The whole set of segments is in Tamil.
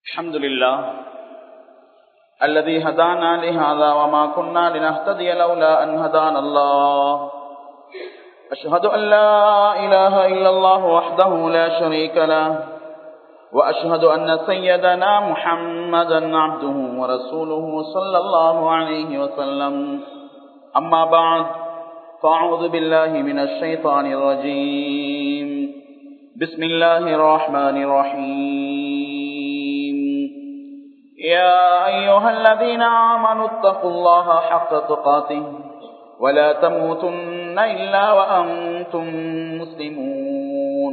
الحمد لله الذي هدانا لهذا وما كنا لنهتدي لولا أن هدانا الله أشهد أن لا إله إلا الله وحده لا شريك له وأشهد أن سيدنا محمدا عبده ورسوله صلى الله عليه وسلم أما بعد فأعوذ بالله من الشيطان الرجيم بسم الله الرحمن الرحيم يا أيها الذين آمنوا اتقوا الله حق تقاته ولا تموتن إلا وأنتم مسلمون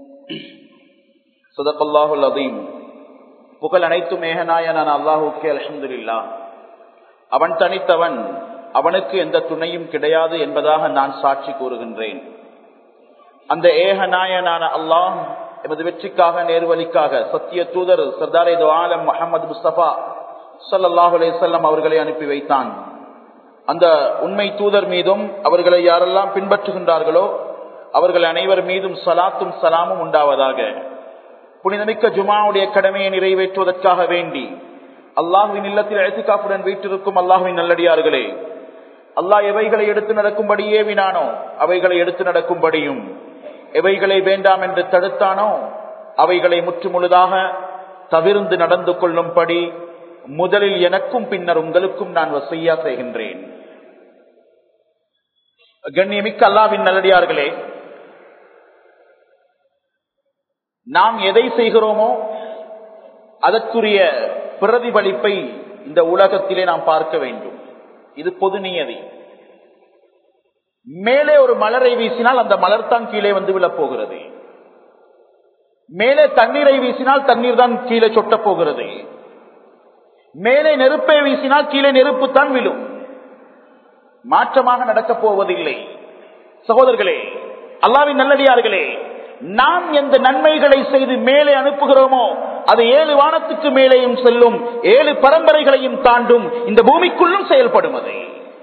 صدق الله العظيم புகழ் அனைத்தும் மேகநாயனான அல்லாஹுக்கே அலமதுல்லா அவன் தனித்தவன் அவனுக்கு எந்த துணையும் கிடையாது என்பதாக நான் சாட்சி கூறுகின்றேன் அந்த ஏகநாயனான அல்லாஹ் எமது வெற்றிக்காக நேர்வழிக்காக சத்திய தூதர் சர்தாரே ஆலம் முகமது முஸ்தபா சல்லாஹ் அலேசல்லம் அவர்களை அனுப்பி வைத்தான் அந்த உண்மை தூதர் மீதும் அவர்களை யாரெல்லாம் பின்பற்றுகின்றார்களோ அவர்கள் அனைவர் மீதும் சலாத்தும் சலாமும் உண்டாவதாக புனிதமிக்க ஜுமாவுடைய கடமையை நிறைவேற்றுவதற்காக வேண்டி அல்லாஹுவின் இல்லத்தில் எழுத்துக்காப்புடன் வீட்டிருக்கும் அல்லாஹுவின் நல்லடியார்களே அல்லாஹ் எவைகளை எடுத்து நடக்கும்படியே வினானோ அவைகளை எடுத்து நடக்கும்படியும் எவைகளை வேண்டாம் என்று தடுத்தானோ அவைகளை முற்றுமுழுதாக தவிர்ந்து நடந்து கொள்ளும்படி முதலில் எனக்கும் பின்னர் உங்களுக்கும் நான் வசையா செய்கின்றேன் கண்ணியமிக்க அல்லாவின் நல்லடியார்களே நாம் எதை செய்கிறோமோ அதற்குரிய பிரதிபலிப்பை இந்த உலகத்திலே நாம் பார்க்க வேண்டும் இது பொது நியதி மேலே ஒரு மலரை வீசினால் அந்த மலர் தான் கீழே வந்து விழப் போகிறது மேலே தண்ணீரை வீசினால் தண்ணீர் தான் கீழே சொட்ட போகிறது மேலே நெருப்பை வீசினால் கீழே நெருப்பு தான் விழும் மாற்றமாக நடக்கப் போவதில்லை சகோதரர்களே அல்லாவின் நல்லடியார்களே நாம் எந்த நன்மைகளை செய்து மேலே அனுப்புகிறோமோ அது ஏழு வானத்துக்கு மேலேயும் செல்லும் ஏழு பரம்பரைகளையும் தாண்டும் இந்த பூமிக்குள்ளும் செயல்படும் அது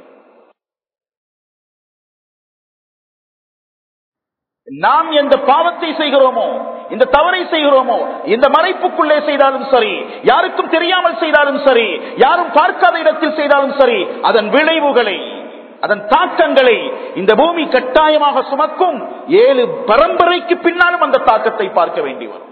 நாம் எந்த பாவத்தை செய்கிறோமோ இந்த தவறை செய்கிறோமோ இந்த மறைப்புக்குள்ளே செய்தாலும் சரி யாருக்கும் தெரியாமல் செய்தாலும் சரி யாரும் பார்க்காத இடத்தில் செய்தாலும் சரி அதன் விளைவுகளை அதன் தாக்கங்களை இந்த பூமி கட்டாயமாக சுமக்கும் ஏழு பரம்பரைக்கு பின்னாலும் அந்த தாக்கத்தை பார்க்க வேண்டி வரும்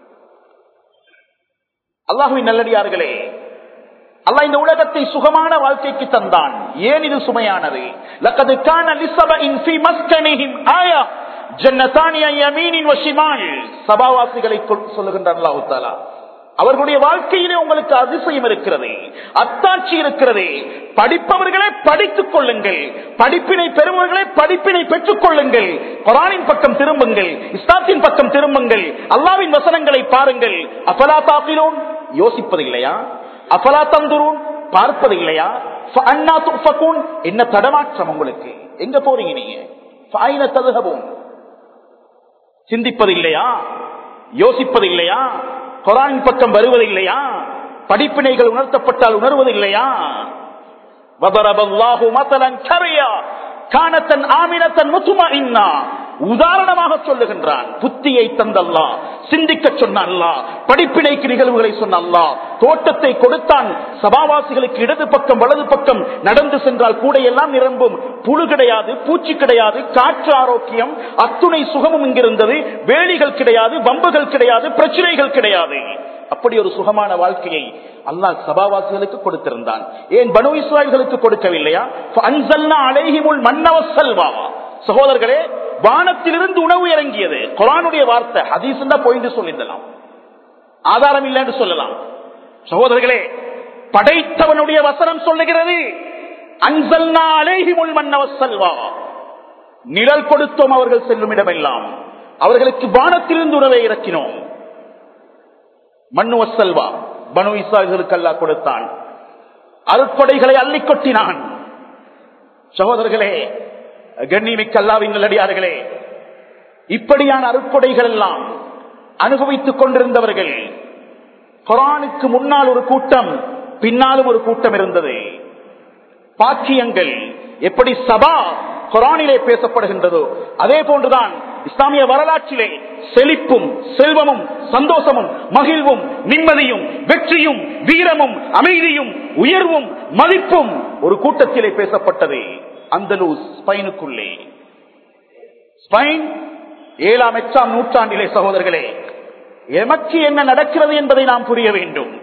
அல்லாஹுவின் நல்லடியார்களே அல்லாஹ் இந்த உலகத்தை சுகமான வாழ்க்கைக்கு தந்தான் ஏன் இது சுமையானது லக்கது கான லிசபஇன் ஃபீ மஸ்கனிஹிம் ஆயா ஜன்னதானிய யமீனின் வஷிமால் சபாவாசிகளை சொல்லுகின்றான் அல்லாஹு தாலா அவர்களுடைய வாழ்க்கையிலே உங்களுக்கு அதிசயம் இருக்கிறது அத்தாட்சி இருக்கிறது படிப்பவர்களே படித்துக் கொள்ளுங்கள் படிப்பினை பெறுபவர்களே படிப்பினை பெற்றுக் கொள்ளுங்கள் குரானின் பக்கம் திரும்புங்கள் இஸ்லாத்தின் பக்கம் திரும்புங்கள் அல்லாவின் வசனங்களை பாருங்கள் அபலா தாப்பிலோன் யோசிப்பது இல்லையா அபலா தந்துரும் பார்ப்பது இல்லையா என்ன தடமாற்றம் உங்களுக்கு எங்க போறீங்க நீங்க ததுகவும் சிந்திப்பது இல்லையா யோசிப்பது இல்லையா குரான் பக்கம் வருவது இல்லையா படிப்பினைகள் உணர்த்தப்பட்டால் உணர்வது இல்லையா உதாரணமாக சொல்லுகின்றான் புத்தியை தந்தல்லா சிந்திக்க சொன்ன அல்லா படிப்பினைக்கு நிகழ்வுகளை சொன்ன அல்லா தோட்டத்தை கொடுத்தான் சபாவாசிகளுக்கு இடது பக்கம் வலது பக்கம் நடந்து சென்றால் கூட எல்லாம் நிரம்பும் புழு கிடையாது பூச்சி கிடையாது காற்று ஆரோக்கியம் அத்துணை சுகமும் இங்கிருந்தது வேலிகள் கிடையாது வம்புகள் கிடையாது பிரச்சனைகள் கிடையாது அப்படி ஒரு சுகமான வாழ்க்கையை அல்லாஹ் சபாவாசிகளுக்கு கொடுத்திருந்தான் ஏன் பனு இஸ்ராயல்களுக்கு கொடுக்கவில்லையா அழகிமுள் மன்னவ செல்வா சகோதரர்களே வானத்திலிருந்து உணவு இறங்கியது குரானுடைய வார்த்தை ஹதீஸ் போயிட்டு சொல்லிடலாம் ஆதாரம் இல்லை என்று சொல்லலாம் சகோதரர்களே படைத்தவனுடைய வசனம் சொல்லுகிறது அன்சல்னா அலேஹிமுள் மன்னவ செல்வா நிழல் கொடுத்தோம் அவர்கள் செல்லும் இடமெல்லாம் அவர்களுக்கு வானத்திலிருந்து உணவை இறக்கினோம் மண்ணுவ செல்வா பனு இசார்களுக்கு அல்லா கொடுத்தான் அருட்படைகளை அள்ளி கொட்டினான் சகோதரர்களே கண்ணிமிக்க அல்லாவின் நல்லடியார்களே இப்படியான அருட்கொடைகள் எல்லாம் அனுபவித்துக் கொண்டிருந்தவர்கள் குரானுக்கு முன்னால் ஒரு கூட்டம் பின்னாலும் ஒரு கூட்டம் இருந்தது பாக்கியங்கள் எப்படி சபா குரானிலே பேசப்படுகின்றதோ அதே போன்றுதான் இஸ்லாமிய வரலாற்றிலே செழிப்பும் செல்வமும் சந்தோஷமும் மகிழ்வும் நிம்மதியும் வெற்றியும் வீரமும் அமைதியும் உயர்வும் மதிப்பும் ஒரு கூட்டத்திலே பேசப்பட்டது அந்தலூஸ் ஸ்பைனுக்குள்ளே ஸ்பைன் ஏழாம் எட்டாம் நூற்றாண்டிலே சகோதரர்களே எமக்கு என்ன நடக்கிறது என்பதை நாம் புரிய வேண்டும்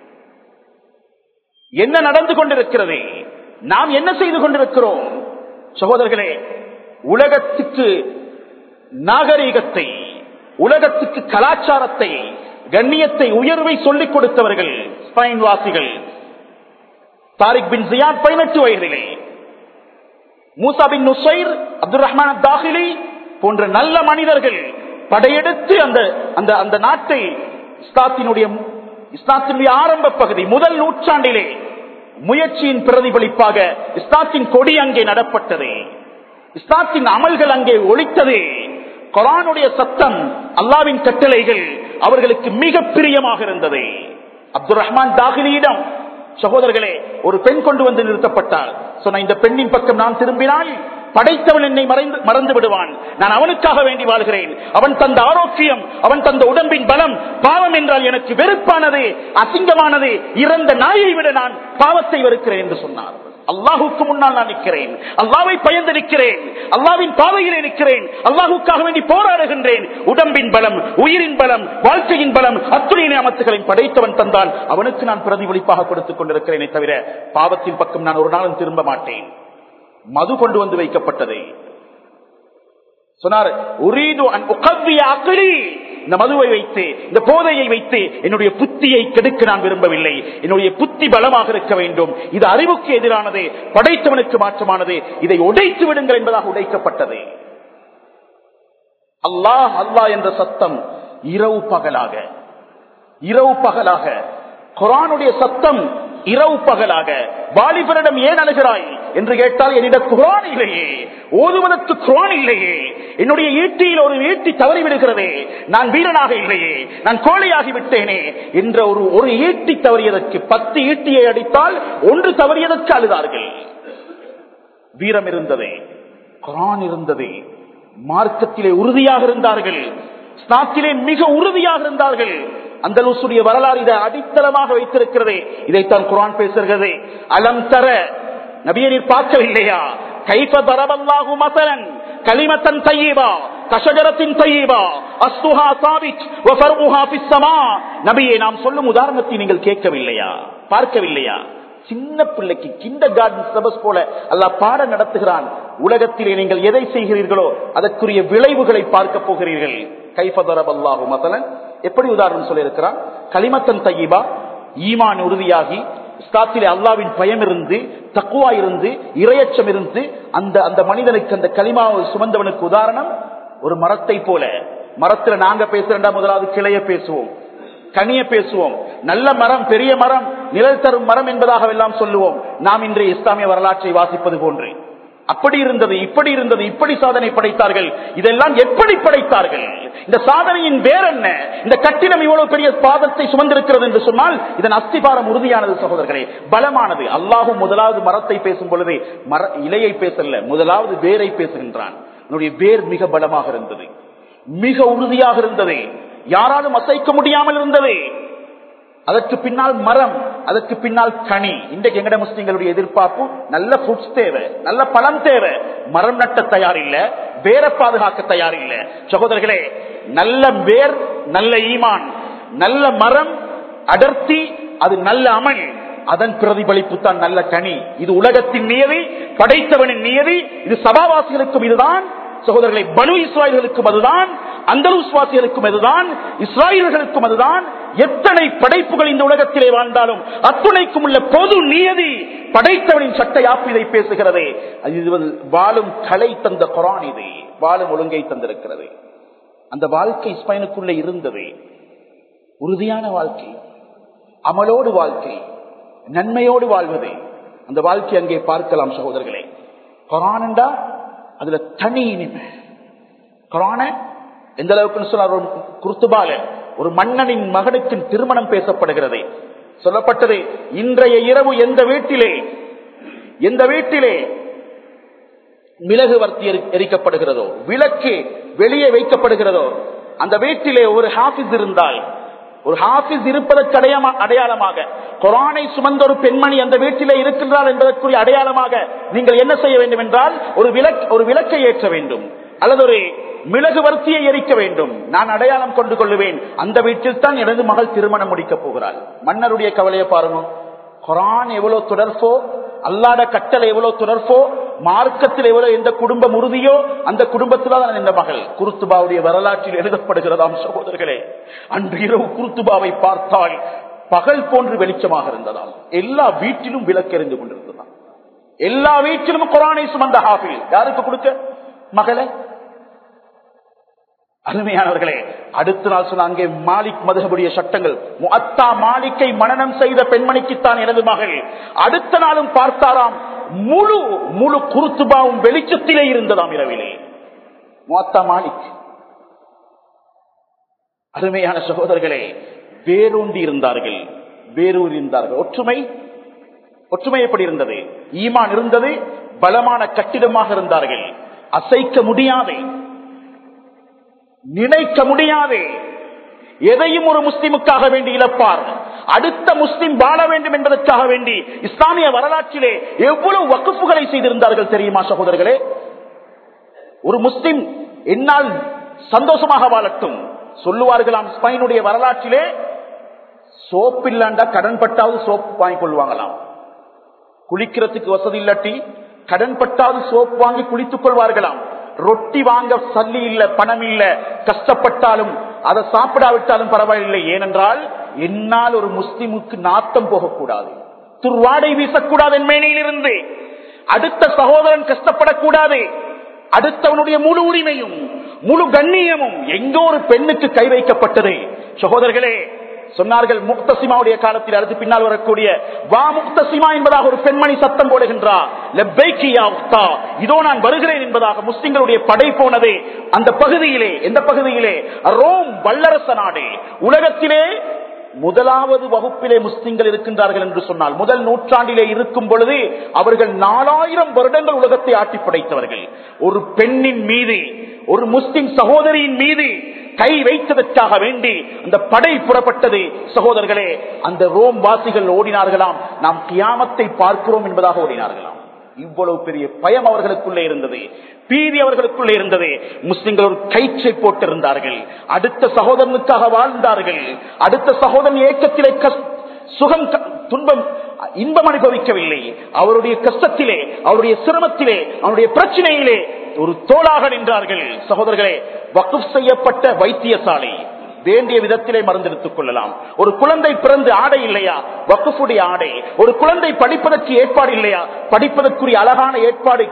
என்ன நடந்து கொண்டிருக்கிறது நாம் என்ன செய்து கொண்டிருக்கிறோம் சகோதரர்களே உலகத்துக்கு நாகரீகத்தை உலகத்துக்கு கலாச்சாரத்தை கண்ணியத்தை உயர்வை சொல்லிக் கொடுத்தவர்கள் ஸ்பைன் வாசிகள் தாரிக் பின் ஜியாத் பதினெட்டு வயதிலே Musa bin Nusair Abdul Rahman Dakhil போன்ற நல்ல மனிதர்கள் படையெடுத்து அந்த அந்த அந்த நாட்டை இஸ்லாத்தினுடைய இஸ்லாத்தினுடைய ஆரம்ப பகுதி முதல் நூற்றாண்டிலே முயற்சியின் பிரதிபலிப்பாக இஸ்லாத்தின் கொடி அங்கே நடப்பட்டது இஸ்லாத்தின் அமல்கள் அங்கே ஒழித்தது கொரானுடைய சத்தம் அல்லாவின் கட்டளைகள் அவர்களுக்கு மிக பிரியமாக இருந்தது அப்துல் ரஹ்மான் தாகிலியிடம் சகோதரர்களே ஒரு பெண் கொண்டு வந்து நிறுத்தப்பட்டார் சொன்ன இந்த பெண்ணின் பக்கம் நான் திரும்பினால் படைத்தவன் என்னை மறைந்து மறந்து விடுவான் நான் அவனுக்காக வேண்டி வாழ்கிறேன் அவன் தந்த ஆரோக்கியம் அவன் தந்த உடம்பின் பலம் பாவம் என்றால் எனக்கு வெறுப்பானது அசிங்கமானது இறந்த நாயை விட நான் பாவத்தை வெறுக்கிறேன் என்று சொன்னார் அல்லாஹுக்கு முன்னால் நான் நிற்கிறேன் அல்லாவை பயந்து நிற்கிறேன் அல்லாவின் பாதையிலே நிற்கிறேன் அல்லாஹுக்காக வேண்டி போராடுகின்றேன் உடம்பின் பலம் உயிரின் பலம் வாழ்க்கையின் பலம் அத்துணை நியமத்துகளின் படைத்தவன் தந்தான் அவனுக்கு நான் பிரதிபலிப்பாக கொடுத்துக் கொண்டிருக்கிறேனே தவிர பாவத்தின் பக்கம் நான் ஒரு நாளும் திரும்ப மாட்டேன் மது கொண்டு வந்து வைக்கப்பட்டது சொன்னார் உரீது அன் உகவ்விய அக்லி இந்த மதுவை வைத்து இந்த போதையை வைத்து என்னுடைய புத்தியை கெடுக்க நான் விரும்பவில்லை என்னுடைய புத்தி பலமாக இருக்க வேண்டும் இது அறிவுக்கு எதிரானது படைத்தவனுக்கு மாற்றமானது இதை உடைத்து விடுங்கள் என்பதாக உடைக்கப்பட்டது அல்லாஹ் அல்லாஹ் என்ற சத்தம் இரவு பகலாக இரவு பகலாக குரானுடைய சத்தம் இரவு பகலாக வாலிபரிடம் ஏன் அழுகிறாய் என்று கேட்டால் என்னிடம் குரான் இல்லையே ஓதுவதற்கு குரான் இல்லையே என்னுடைய ஈட்டியில் ஒரு ஈட்டி தவறி விடுகிறதே நான் வீரனாக இல்லையே நான் கோழையாகி விட்டேனே என்ற ஒரு ஒரு ஈட்டி தவறியதற்கு பத்து ஈட்டியை அடித்தால் ஒன்று தவறியதற்கு அழுதார்கள் வீரம் இருந்தது குரான் இருந்தது மார்க்கத்திலே உறுதியாக இருந்தார்கள் ஸ்தாத்திலே மிக உறுதியாக இருந்தார்கள் அந்த லூசுடைய வரலாறு இதை அடித்தளமாக வைத்திருக்கிறது இதைத்தான் குரான் பேசுகிறது அலம் தர நபியனில் பார்க்கவில்லையா கைஃப தரபல்லாஹு மசலன் கலிமத்தன் தையீபா கஷஜரத்தின் தையீபா அஸ்துஹா சாபிச் வஃபர்உஹா ஃபிஸ் ஸமா நபியே நாம் சொல்லும் உதாரணத்தை நீங்கள் கேட்கவில்லையா பார்க்கவில்லையா சின்ன பிள்ளைக்கு கிண்ட கார்டன் சிலபஸ் போல அல்லாஹ் பாடம் நடத்துகிறான் உலகத்திலே நீங்கள் எதை செய்கிறீர்களோ அதற்குரிய விளைவுகளை பார்க்க போகிறீர்கள் கைஃபதரபல்லாஹு மசலன் எப்படி உதாரணம் சொல்லியிருக்கிறான் களிமத்தன் தையீபா ஈமான் உறுதியாகி இஸ்லாத்திலே அல்லாவின் பயம் இருந்து தக்குவா இருந்து இரையச்சம் இருந்து அந்த அந்த மனிதனுக்கு அந்த களிமாவை சுமந்தவனுக்கு உதாரணம் ஒரு மரத்தை போல மரத்துல நாங்க பேசுறா முதலாவது கிளைய பேசுவோம் கனிய பேசுவோம் நல்ல மரம் பெரிய மரம் நிழல் தரும் மரம் என்பதாக எல்லாம் சொல்லுவோம் நாம் இன்றைய இஸ்லாமிய வரலாற்றை வாசிப்பது போன்று அப்படி இருந்தது இப்படி இருந்தது இப்படி சாதனை படைத்தார்கள் இதெல்லாம் எப்படி படைத்தார்கள் இந்த சாதனையின் வேற என்ன இந்த கட்டிடம் இவ்வளவு பெரிய பாதத்தை சுமந்திருக்கிறது என்று சொன்னால் இதன் அஸ்திபாரம் உறுதியானது சகோதரர்களே பலமானது அல்லாஹும் முதலாவது மரத்தை பேசும் பொழுது மர இலையை பேசல முதலாவது வேரை பேசுகின்றான் என்னுடைய வேர் மிக பலமாக இருந்தது மிக உறுதியாக இருந்தது யாராலும் அசைக்க முடியாமல் இருந்தது அதற்கு பின்னால் மரம் அதற்கு பின்னால் கனி இன்றைக்கு எங்கட முஸ்லிம்களுடைய எதிர்பார்ப்பு நல்ல ஃபுட்ஸ் தேவை நல்ல பழம் தேவை மரம் நட்ட தயார் இல்ல வேற பாதுகாக்க தயார் இல்ல சகோதரர்களே நல்ல வேர் நல்ல ஈமான் நல்ல மரம் அடர்த்தி அது நல்ல அமல் அதன் பிரதிபலிப்பு தான் நல்ல கனி இது உலகத்தின் நியதி படைத்தவனின் நியதி இது சபாவாசிகளுக்கும் இதுதான் சகோதரர்களை பனு இஸ்ராயல்களுக்கும் அதுதான் அந்தலுஸ்வாசிகளுக்கும் அதுதான் இஸ்ராயல்களுக்கும் அதுதான் எத்தனை படைப்புகள் இந்த உலகத்திலே வாழ்ந்தாலும் அத்துணைக்கும் உள்ள பொது நியதி படைத்தவனின் சட்ட யாப்பு இதை பேசுகிறது இது வாழும் கலை தந்த குரான் இது வாழும் ஒழுங்கை தந்திருக்கிறது அந்த வாழ்க்கை ஸ்பைனுக்குள்ளே இருந்தது உறுதியான வாழ்க்கை அமலோடு வாழ்க்கை நன்மையோடு வாழ்வது அந்த வாழ்க்கை அங்கே பார்க்கலாம் சகோதரர்களே குரான் என்றா அதுல தனி இனிமை குரான எந்த அளவுக்கு சொன்னார் ஒரு குருத்துபால ஒரு மன்னனின் மகனுக்கு திருமணம் பேசப்படுகிறது சொல்லப்பட்டது இன்றைய இரவு எந்த வீட்டிலே எந்த வீட்டிலே மிளகு வர்த்தி எரிக்கப்படுகிறதோ விளக்கு வெளியே வைக்கப்படுகிறதோ அந்த வீட்டிலே ஒரு ஹாஃபிஸ் இருந்தால் ஒரு ஹாஃபிஸ் இருப்பதற்கு அடையாம- அடையாளமாக குரானை சுமந்த ஒரு பெண்மணி அந்த வீட்டிலே இருக்கின்றார் என்பதற்குரிய அடையாளமாக நீங்கள் என்ன செய்ய வேண்டும் என்றால் ஒரு விளக் ஒரு விளக்கை ஏற்ற வேண்டும் அல்லது ஒரு மிளகு வர்த்தியை எரிக்க வேண்டும் நான் அடையாளம் கொண்டு கொள்ளுவேன் அந்த வீட்டில் தான் எனது மகள் திருமணம் முடிக்கப் போகிறாள் மன்னருடைய கவலையை பாருங்க குரான் எவ்வளவு தொடர்போ அல்லாட கட்டளை எவ்வளவு தொடர்போ மார்க்கத்தில் எவ்வளவு எந்த குடும்பம் உறுதியோ அந்த குடும்பத்தில் தான் இந்த மகள் குருத்துபாவுடைய வரலாற்றில் எழுதப்படுகிறதாம் சகோதரர்களே அன்று இரவு குருத்துபாவை பார்த்தால் பகல் போன்று வெளிச்சமாக இருந்ததாம் எல்லா வீட்டிலும் விளக்கெறிந்து கொண்டிருந்ததாம் எல்லா வீட்டிலும் குரானை சுமந்த ஹாஃபில் யாருக்கு கொடுக்க மகளே அருமையானவர்களே அடுத்த நாள் சொன்ன அங்கே மாலிக் மதுகபுடைய சட்டங்கள் முஅத்தா மாலிக்கை மனனம் செய்த பெண்மணிக்குத்தான் எனது மகள் அடுத்த நாளும் பார்த்தாராம் முழு முழு குருத்துபாவும் வெளிச்சத்திலே இருந்ததாம் இரவிலே முஅத்தா மாலிக் அருமையான சகோதரர்களே வேரூண்டி இருந்தார்கள் வேரூர் இருந்தார்கள் ஒற்றுமை ஒற்றுமை எப்படி இருந்தது ஈமான் இருந்தது பலமான கட்டிடமாக இருந்தார்கள் அசைக்க முடியாதே நினைக்க முடியாது எதையும் ஒரு முஸ்லிமுக்காக வேண்டி இழப்பார் அடுத்த முஸ்லிம் வாழ வேண்டும் என்பதற்காக வேண்டி இஸ்லாமிய வரலாற்றிலே எவ்வளவு வகுப்புகளை செய்திருந்தார்கள் தெரியுமா சகோதரர்களே ஒரு முஸ்லிம் என்னால் சந்தோஷமாக வாழட்டும் சொல்லுவார்களாம் ஸ்பெயினுடைய வரலாற்றிலே சோப்பு இல்லாண்டா கடன் பட்டாவது சோப்பு வாங்கிக் கொள்வாங்களாம் குளிக்கிறதுக்கு வசதி இல்லாட்டி கடன் பட்டாவது சோப்பு வாங்கி குளித்துக் கொள்வார்களாம் ரொட்டி வாங்க சல்லி இல்ல பணம் இல்ல கஷ்டப்பட்டாலும் அதை சாப்பிடாவிட்டாலும் பரவாயில்லை ஏனென்றால் என்னால் ஒரு முஸ்லிமுக்கு நாத்தம் போகக்கூடாது துர்வாடை வீசக்கூடாது என் மேனையிலிருந்து அடுத்த சகோதரன் கஷ்டப்படக்கூடாது அடுத்தவனுடைய முழு உரிமையும் முழு கண்ணியமும் எங்கோ ஒரு பெண்ணுக்கு கை வைக்கப்பட்டது சகோதரர்களே சொன்னார்கள் முக்தசிமாவுடைய காலத்தில் அடுத்து பின்னால் வரக்கூடிய வா முக்தசிமா என்பதாக ஒரு பெண்மணி சத்தம் போடுகின்றார் லெப்பைக்கு யா உக்தா. இதோ நான் வருகிறேன் என்பதாக முஸ்லிம்களுடைய படை போனதே அந்த பகுதியிலே எந்த பகுதியிலே ரோம் வல்லரச நாடு உலகத்திலே முதலாவது வகுப்பிலே முஸ்லிம்கள் இருக்கின்றார்கள் என்று சொன்னால் முதல் நூற்றாண்டிலே இருக்கும் பொழுது அவர்கள் நாலாயிரம் வருடங்கள் உலகத்தை ஆட்டி படைத்தவர்கள் ஒரு பெண்ணின் மீது ஒரு முஸ்லிம் சகோதரியின் மீது கை வைத்ததற்காக வேண்டி அந்த படை புறப்பட்டது சகோதரர்களே அந்த ரோம் வாசிகள் ஓடினார்களாம் நாம் கியாமத்தை பார்க்கிறோம் என்பதாக ஓடினார்களாம் இவ்வளவு பெரிய பயம் அவர்களுக்குள்ளே இருந்தது பீதி அவர்களுக்குள்ளே இருந்தது முஸ்லிம்கள் ஒரு கயிற்றை போட்டிருந்தார்கள் அடுத்த சகோதரனுக்காக வாழ்ந்தார்கள் அடுத்த சகோதரன் ஏக்கத்திலே கஸ்- சுகம் க- துன்பம் இன்பம் அனுபவிக்கவில்லை அவருடைய கஷ்டத்திலே அவருடைய சிரமத்திலே அவருடைய பிரச்சனையிலே ஒரு தோளாக நின்றார்கள் சகோதரர்களே வக்குப் செய்யப்பட்ட வைத்தியசாலை வேண்டிய விதத்திலே மருந்தெடுத்துக் கொள்ளலாம் ஒரு குழந்தை பிறந்து ஆடை இல்லையா வக்குஃபுடைய ஆடை ஒரு குழந்தை படிப்பதற்கு ஏற்பாடு இல்லையா படிப்பதற்குரிய அழகான ஏற்பாடு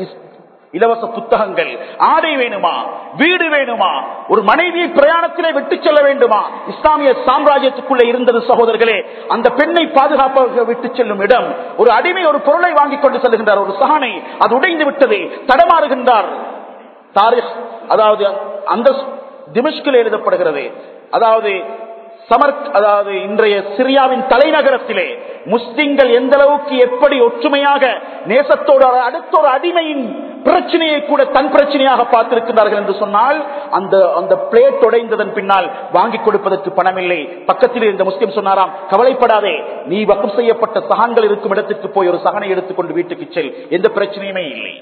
இலவச புத்தகங்கள் ஆடை வேணுமா வீடு வேணுமா ஒரு மனைவியை பிரயாணத்திலே விட்டு செல்ல வேண்டுமா இஸ்லாமிய சாம்ராஜ்யத்துக்குள்ளே இருந்தது சகோதரர்களே அந்த பெண்ணை பாதுகாப்பாக விட்டு செல்லும் இடம் ஒரு அடிமை ஒரு பொருளை வாங்கிக் கொண்டு செல்கின்றார் ஒரு சகானை அது உடைந்து விட்டது தடமாறுகின்றார் தாரிக் அதாவது அந்த திமிஷ்கில் எழுதப்படுகிறது அதாவது சமர்க் அதாவது இன்றைய சிரியாவின் தலைநகரத்திலே முஸ்லிம்கள் எந்த அளவுக்கு எப்படி ஒற்றுமையாக நேசத்தோடு அடுத்த ஒரு அடிமையின் பிரச்சனையை கூட தன் பிரச்சனையாக பார்த்திருக்கிறார்கள் என்று சொன்னால் அந்த அந்த பிளேட் உடைந்ததன் பின்னால் வாங்கி கொடுப்பதற்கு பணம் இல்லை பக்கத்தில் இருந்த முஸ்லிம் சொன்னாராம் கவலைப்படாதே நீ வக்கம் செய்யப்பட்ட சகான்கள் இருக்கும் இடத்திற்கு போய் ஒரு சகனை எடுத்துக்கொண்டு வீட்டுக்கு செல் எந்த பிரச்சனையுமே இல்லை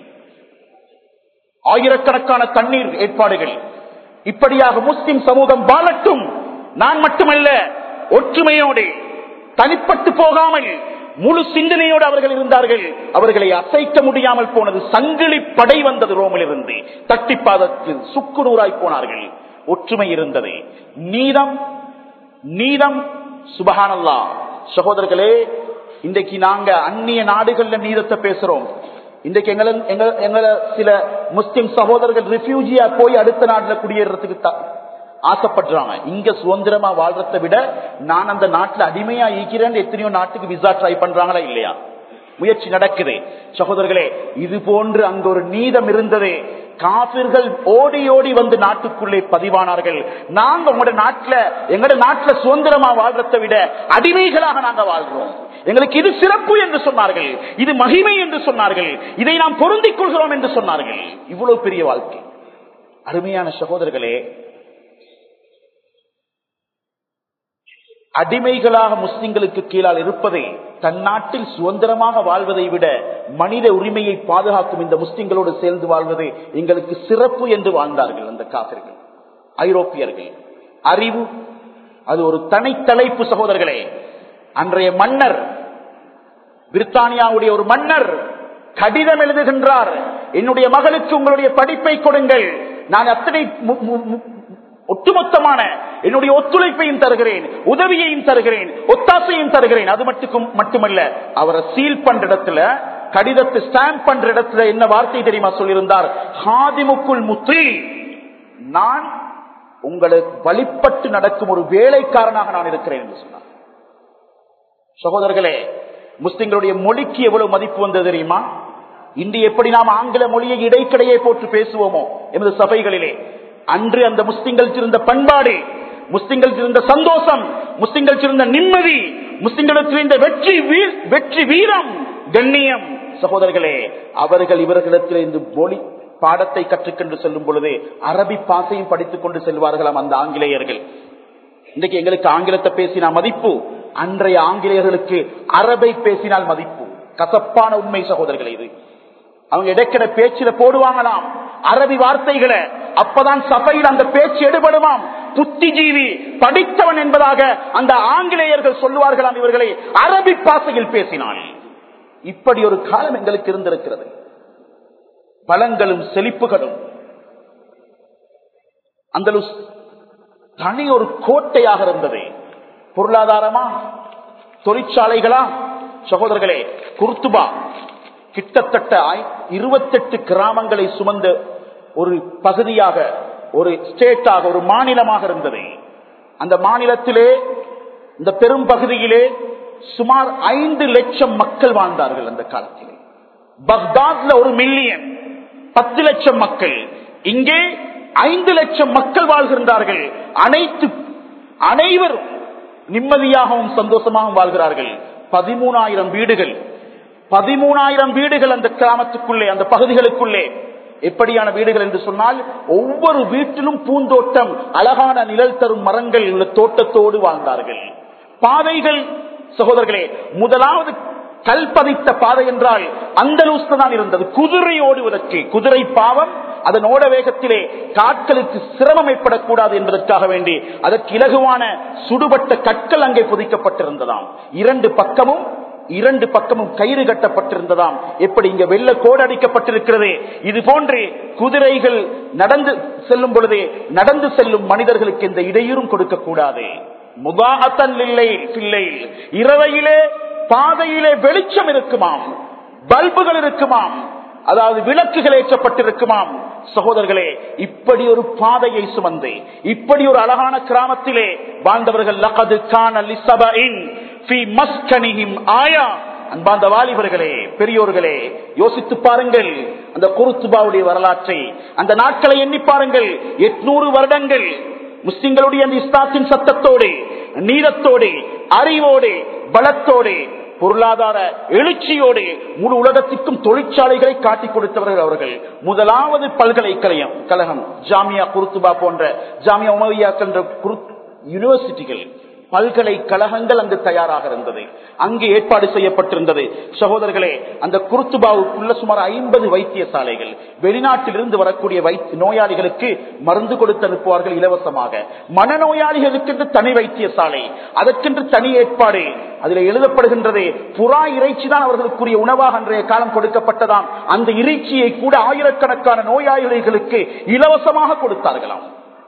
ஆயிரக்கணக்கான தண்ணீர் ஏற்பாடுகள் இப்படியாக முஸ்லிம் சமூகம் வாழட்டும் நான் மட்டுமல்ல ஒற்றுமையோடு தனிப்பட்டு போகாமல் முழு சிந்தனையோடு அவர்கள் இருந்தார்கள் அவர்களை அசைக்க முடியாமல் போனது சங்கிலி படை வந்தது ரோமிலிருந்து தட்டி பாதத்தில் சுக்கு நூறாய் போனார்கள் ஒற்றுமை இருந்தது நீதம் நீதம் சுபஹானல்லா சகோதரர்களே இன்றைக்கு நாங்க அந்நிய நாடுகள்ல நீதத்தை பேசுறோம் இன்றைக்கு எங்களை எங்க- எங்களை சில முஸ்லிம் சகோதரர்கள் ரிஃப்யூஜியா போய் அடுத்த நாட்டுல குடியேறதுக்கு த- ஆசைப்படுறாங்க இங்க சுதந்திரமா வாழ்றதை விட நான் அந்த நாட்டுல அடிமையா இருக்கிறேன் எத்தனையோ நாட்டுக்கு விசா ட்ரை பண்றாங்களா இல்லையா முயற்சி நடக்குது சகோதரர்களே இது போன்று அங்க ஒரு நீதம் இருந்தது காபிர்கள் ஓடி ஓடி வந்து நாட்டுக்குள்ளே பதிவானார்கள் நாங்க உங்களோட நாட்டுல எங்களோட நாட்டுல சுதந்திரமா வாழ்றதை விட அடிமைகளாக நாங்க வாழ்றோம் எங்களுக்கு இது சிறப்பு என்று சொன்னார்கள் இது மகிமை என்று சொன்னார்கள் இதை நாம் பொருந்திக் கொள்கிறோம் என்று சொன்னார்கள் இவ்வளவு பெரிய வாழ்க்கை அருமையான சகோதரர்களே அடிமைகளாக முஸ்லிம்களுக்கு கீழால் இருப்பதை தன் நாட்டில் சுதந்திரமாக வாழ்வதை விட மனித உரிமையை பாதுகாக்கும் இந்த முஸ்லிம்களோடு சேர்ந்து வாழ்வது எங்களுக்கு சிறப்பு என்று வாழ்ந்தார்கள் அந்த காப்பிர்கள் ஐரோப்பியர்கள் அறிவு அது ஒரு தனித்தலைப்பு சகோதரர்களே அன்றைய மன்னர் பிரித்தானியாவுடைய ஒரு மன்னர் கடிதம் எழுதுகின்றார் என்னுடைய மகளுக்கு உங்களுடைய படிப்பை கொடுங்கள் நான் அத்தனை ஒட்டுமொத்தமான என்னுடைய ஒத்துழைப்பையும் தருகிறேன் உதவியையும் தருகிறேன் ஒத்தாசையும் தருகிறேன் அது மட்டும் மட்டுமல்ல அவரை சீல் பண்ற இடத்துல கடிதத்தை ஸ்டாம்ப் பண்ற இடத்துல என்ன வார்த்தை தெரியுமா சொல்லியிருந்தார் ஹாதிமுக்குள் முத்தி நான் உங்களுக்கு வழிபட்டு நடக்கும் ஒரு வேலைக்காரனாக நான் இருக்கிறேன் என்று சொன்னார் சகோதரர்களே முஸ்லிம்களுடைய மொழிக்கு எவ்வளவு மதிப்பு வந்தது தெரியுமா இன்று எப்படி நாம் ஆங்கில மொழியை இடைக்கிடையே போட்டு பேசுவோமோ எமது சபைகளிலே அன்று அந்த முஸ்லிம்கள் இருந்த பண்பாடு முஸ்லிம்கள் இருந்த சந்தோஷம் முஸ்லிம்கள் இருந்த நிம்மதி முஸ்லிம்களுக்கு இருந்த வெற்றி வெற்றி வீரம் கண்ணியம் சகோதரர்களே அவர்கள் இவர்களிடத்தில் இந்த மொழி பாடத்தை கற்றுக்கொண்டு செல்லும் பொழுது அரபி பாசையும் படித்துக் கொண்டு செல்வார்களாம் அந்த ஆங்கிலேயர்கள் இன்றைக்கு எங்களுக்கு ஆங்கிலத்தை பேசினா மதிப்பு அன்றைய ஆங்கிலேயர்களுக்கு அரபை பேசினால் மதிப்பு கசப்பான உண்மை சகோதரர்கள் இது அவங்க இடைக்கிட பேச்சில போடுவாங்களாம் அரபி வார்த்தைகளை அப்பதான் சபையில் அந்த பேச்சு எடுபடுமாம் புத்திஜீவி படித்தவன் என்பதாக அந்த ஆங்கிலேயர்கள் சொல்லுவார்களாம் இவர்களை அரபி பாசையில் பேசினான் இப்படி ஒரு காலம் எங்களுக்கு இருந்திருக்கிறது பலங்களும் செழிப்புகளும் அந்த தனி ஒரு கோட்டையாக இருந்தது பொருளாதாரமா தொழிற்சாலைகளா சகோதரர்களே குர்துபா கிட்டத்தட்ட இருபத்தெட்டு கிராமங்களை சுமந்த ஒரு பகுதியாக ஒரு ஸ்டேட்டாக ஒரு மாநிலமாக இருந்தது அந்த மாநிலத்திலே இந்த பெரும் பகுதியிலே சுமார் ஐந்து லட்சம் மக்கள் வாழ்ந்தார்கள் அந்த காலத்திலே பக்தாத்ல ஒரு மில்லியன் பத்து லட்சம் மக்கள் இங்கே ஐந்து லட்சம் மக்கள் வாழ்கின்றார்கள் அனைத்து அனைவரும் நிம்மதியாகவும் சந்தோஷமாகவும் வாழ்கிறார்கள் பதிமூணாயிரம் வீடுகள் பதிமூணாயிரம் வீடுகள் அந்த கிராமத்துக்குள்ளே அந்த பகுதிகளுக்குள்ளே எப்படியான வீடுகள் என்று சொன்னால் ஒவ்வொரு வீட்டிலும் பூந்தோட்டம் அழகான நிழல் தரும் மரங்கள் உள்ள தோட்டத்தோடு வாழ்ந்தார்கள் பாதைகள் சகோதரர்களே முதலாவது கல் பதித்த பாதை என்றால் அந்த தான் இருந்தது குதிரை ஓடுவதற்கு குதிரை பாவம் அதன் ஓட வேகத்திலே காட்களுக்கு சிரமம் ஏற்படக்கூடாது என்பதற்காக வேண்டி அதற்கு இலகுவான சுடுபட்ட கற்கள் அங்கே புதிக்கப்பட்டிருந்ததாம் இரண்டு பக்கமும் இரண்டு பக்கமும் கயிறு கட்டப்பட்டிருந்ததாம் எப்படி இங்க வெள்ள கோடு அடிக்கப்பட்டிருக்கிறது இது போன்று குதிரைகள் நடந்து செல்லும் பொழுதே நடந்து செல்லும் மனிதர்களுக்கு இந்த இடையூறும் கொடுக்க கூடாது முகாத்தன் இல்லை இரவையிலே பாதையிலே வெளிச்சம் இருக்குமாம் பல்புகள் இருக்குமாம் அதாவது விளக்குகள் ஏற்றப்பட்டிருக்குமாம் சகோதரர்களே இப்படி ஒரு பாதையை சுமந்து இப்படி ஒரு அழகான கிராமத்திலே வாழ்ந்தவர்கள் லகது காணல் ஆயா அன்பாந்த வாலிபர்களே பெரியோர்களே யோசித்து பாருங்கள் அந்த குருத்துபாவுடைய வரலாற்றை அந்த நாட்களை எண்ணி பாருங்கள் எட்நூறு வருடங்கள் முஸ்லிம்களுடைய அந்த இஸ்லாத்தின் சத்தத்தோடு நீரத்தோடு அறிவோடு பலத்தோடு பொருளாதார எழுச்சியோடு முழு உலகத்திற்கும் தொழிற்சாலைகளை காட்டிக் கொடுத்தவர்கள் அவர்கள் முதலாவது பல்கலைக்கழகம் கழகம் ஜாமியா குருத்துபா போன்ற ஜாமியா உமவியா என்ற யூனிவர்சிட்டிகள் பல்கலைக்கழகங்கள் அங்கு தயாராக இருந்தது அங்கு ஏற்பாடு செய்யப்பட்டிருந்தது சகோதரர்களே அந்த குருத்துபாவுக்குள்ள சுமார் ஐம்பது வைத்தியசாலைகள் வெளிநாட்டில் இருந்து வரக்கூடிய நோயாளிகளுக்கு மருந்து கொடுத்து அனுப்புவார்கள் இலவசமாக மனநோயாளிகளுக்கென்று தனி வைத்தியசாலை அதற்கென்று தனி ஏற்பாடு அதில் எழுதப்படுகின்றது புறா இறைச்சி தான் அவர்களுக்குரிய உணவாக அன்றைய காலம் கொடுக்கப்பட்டதாம் அந்த இறைச்சியை கூட ஆயிரக்கணக்கான நோயாளிகளுக்கு இலவசமாக கொடுத்தார்களாம்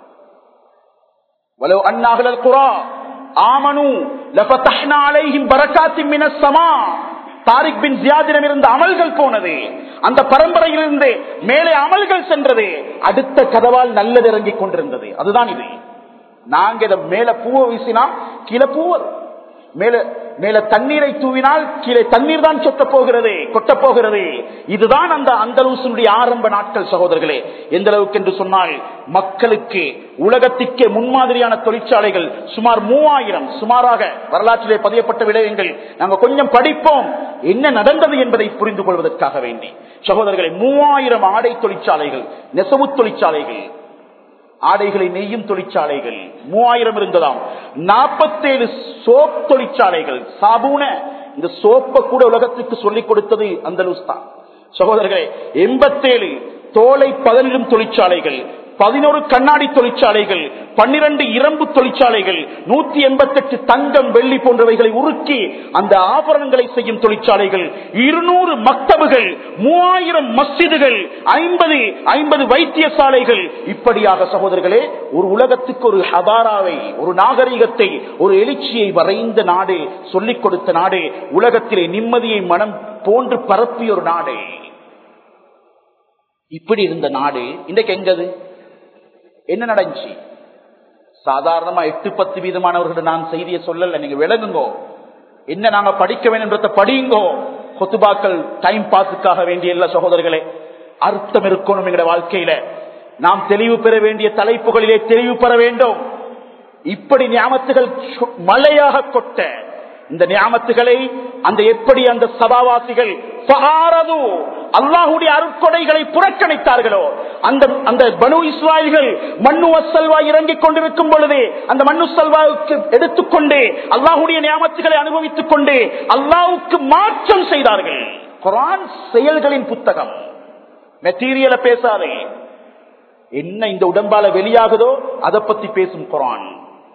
ولو أن أهل القرى آمنوا لفتحنا عليهم بركات من السماء தாரிக் பின் ஜியாதிடம் இருந்த அமல்கள் போனது அந்த பரம்பரையிலிருந்து மேலே அமல்கள் சென்றது அடுத்த கதவால் நல்லது இறங்கிக் கொண்டிருந்தது அதுதான் இது நாங்க இதை மேல பூவை வீசினா கீழே பூவர் மேல மேல தண்ணீரை தூவினால் கீழே தண்ணீர் தான் சொட்ட போகிறது கொட்ட போகிறது இதுதான் அந்த அந்தலூசனுடைய ஆரம்ப நாட்கள் சகோதரர்களே எந்த அளவுக்கு என்று சொன்னால் மக்களுக்கு உலகத்திற்கே முன்மாதிரியான தொழிற்சாலைகள் சுமார் மூவாயிரம் சுமாராக வரலாற்றிலே பதியப்பட்ட விடயங்கள் நாங்கள் கொஞ்சம் படிப்போம் என்ன நடந்தது என்பதை புரிந்து கொள்வதற்காக வேண்டி சகோதரர்களை மூவாயிரம் ஆடை தொழிற்சாலைகள் நெசவு தொழிற்சாலைகள் ஆடைகளை நெய்யும் தொழிற்சாலைகள் மூவாயிரம் இருந்ததாம் நாற்பத்தேழு சோப் தொழிற்சாலைகள் சாபூன இந்த சோப்பை கூட உலகத்துக்கு சொல்லிக் கொடுத்தது அந்த தான் சகோதரர்களே எண்பத்தேழு தோலை பதனிடும் தொழிற்சாலைகள் பதினோரு கண்ணாடி தொழிற்சாலைகள் பன்னிரண்டு இரும்பு தொழிற்சாலைகள் நூத்தி எண்பத்தி எட்டு தங்கம் வெள்ளி போன்றவைகளை உருக்கி அந்த ஆபரணங்களை செய்யும் தொழிற்சாலைகள் இருநூறு மக்தபுகள் மூவாயிரம் மஸ்ஜிதுகள் ஐம்பது ஐம்பது வைத்தியசாலைகள் இப்படியாக சகோதரர்களே ஒரு உலகத்துக்கு ஒரு ஹபாராவை ஒரு நாகரிகத்தை ஒரு எழுச்சியை வரைந்த நாடு சொல்லிக் கொடுத்த நாடு உலகத்திலே நிம்மதியை மனம் போன்று பரப்பிய ஒரு நாடு இப்படி இருந்த நாடு இன்றைக்கு எங்கது என்ன நடந்துச்சு சாதாரணமா எட்டு பத்து வீதமானவர்கள் நான் செய்தியை சொல்லல நீங்க விளங்குங்கோ என்ன நாங்க படிக்க வேணும்ன்றத படியுங்கோ கொத்துபாக்கள் டைம் பாஸுக்காக வேண்டிய எல்லா சகோதரர்களே அர்த்தம் இருக்கணும் எங்க வாழ்க்கையில நாம் தெளிவு பெற வேண்டிய தலைப்புகளிலே தெளிவு பெற வேண்டும் இப்படி ஞாபகத்துகள் மழையாக கொட்ட இந்த ஞாபகத்துகளை அந்த எப்படி அந்த சபாவாசிகள் அல்லாஹுடைய அருட்கொடைகளை புறக்கணித்தார்களோ அந்த அந்த பனு இஸ்ராயல்கள் மண்ணு அசல்வா இறங்கிக் கொண்டிருக்கும் பொழுது அந்த மண்ணு சல்வாவுக்கு எடுத்துக்கொண்டு அல்லாஹுடைய நியாமத்துகளை அனுபவித்துக் கொண்டு அல்லாவுக்கு மாற்றம் செய்தார்கள் குரான் செயல்களின் புத்தகம் மெட்டீரியலை பேசாதே என்ன இந்த உடம்பால வெளியாகுதோ அதை பத்தி பேசும் குரான்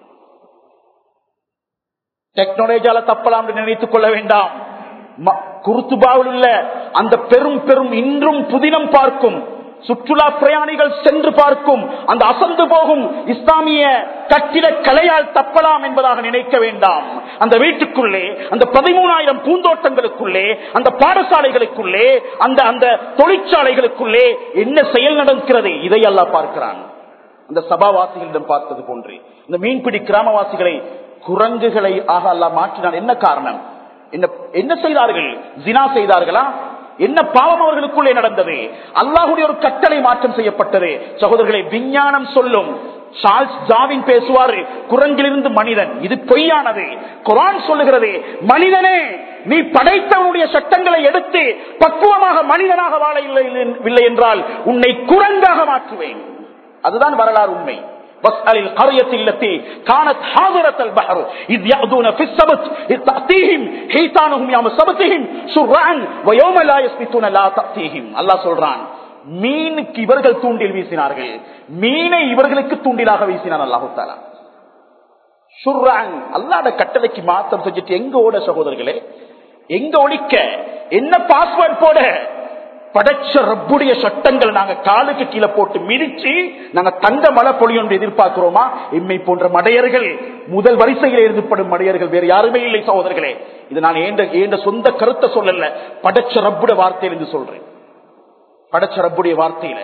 டெக்னாலஜியால தப்பலாம் நினைத்துக் கொள்ள வேண்டாம் குருத்துபாவில் உள்ள அந்த பெரும் பெரும் இன்றும் புதினம் பார்க்கும் சுற்றுலா பிரயாணிகள் சென்று பார்க்கும் அந்த அசந்து போகும் இஸ்லாமிய கட்டிட கலையால் தப்பலாம் என்பதாக நினைக்க வேண்டாம் அந்த வீட்டுக்குள்ளே அந்த பதிமூணாயிரம் பூந்தோட்டங்களுக்குள்ளே அந்த பாடசாலைகளுக்குள்ளே அந்த அந்த தொழிற்சாலைகளுக்குள்ளே என்ன செயல் நடக்கிறது இதை எல்லாம் பார்க்கிறான் அந்த சபாவாசிகளிடம் பார்த்தது போன்று இந்த மீன்பிடி கிராமவாசிகளை குரங்குகளை ஆக அல்ல மாற்றினான் என்ன காரணம் என்ன என்ன செய்தார்கள் ஜினா செய்தார்களா என்ன பாவம் அவர்களுக்குள்ளே நடந்தது அல்லாஹுடைய ஒரு கட்டளை மாற்றம் செய்யப்பட்டது சகோதரர்களை விஞ்ஞானம் சொல்லும் சார்ல்ஸ் ஜாவின் பேசுவார் குரங்கிலிருந்து மனிதன் இது பொய்யானது குரான் சொல்லுகிறது மனிதனே நீ படைத்தவனுடைய சட்டங்களை எடுத்து பக்குவமாக மனிதனாக வாழ இல்லை என்றால் உன்னை குரங்காக மாற்றுவேன் அதுதான் வரலாறு உண்மை واسأل القرية التي كانت حاضرة البحر إذ يأذون في السبت إذ تأتيهم حيتانهم يوم سبتهم شرعا ويوم لا يسبتون لا تأتيهم الله சொல்றான் மீனுக்கு இவர்கள் தூண்டில் வீசினார்கள் மீனை இவர்களுக்கு தூண்டிலாக வீசினார் அல்லாஹு தாலா அல்லாட கட்டளைக்கு மாத்தம் செஞ்சுட்டு எங்க ஓட சகோதரர்களே எங்க ஒழிக்க என்ன பாஸ்வேர்ட் போட படைச்ச ரப்புடைய சட்டங்கள் நாங்க காலுக்கு கீழே போட்டு மிதிச்சு நாங்க தங்க மழை பொழியும் எதிர்பார்க்கிறோமா எம்மை போன்ற மடையர்கள் முதல் வரிசையில் எழுதப்படும் மடையர்கள் வேறு யாருமே இல்லை சகோதரர்களே இது நான் ஏண்ட சொந்த கருத்தை சொல்லல படைச்ச ரப்புடைய வார்த்தையிலிருந்து சொல்றேன் படைச்ச ரப்புடைய வார்த்தையில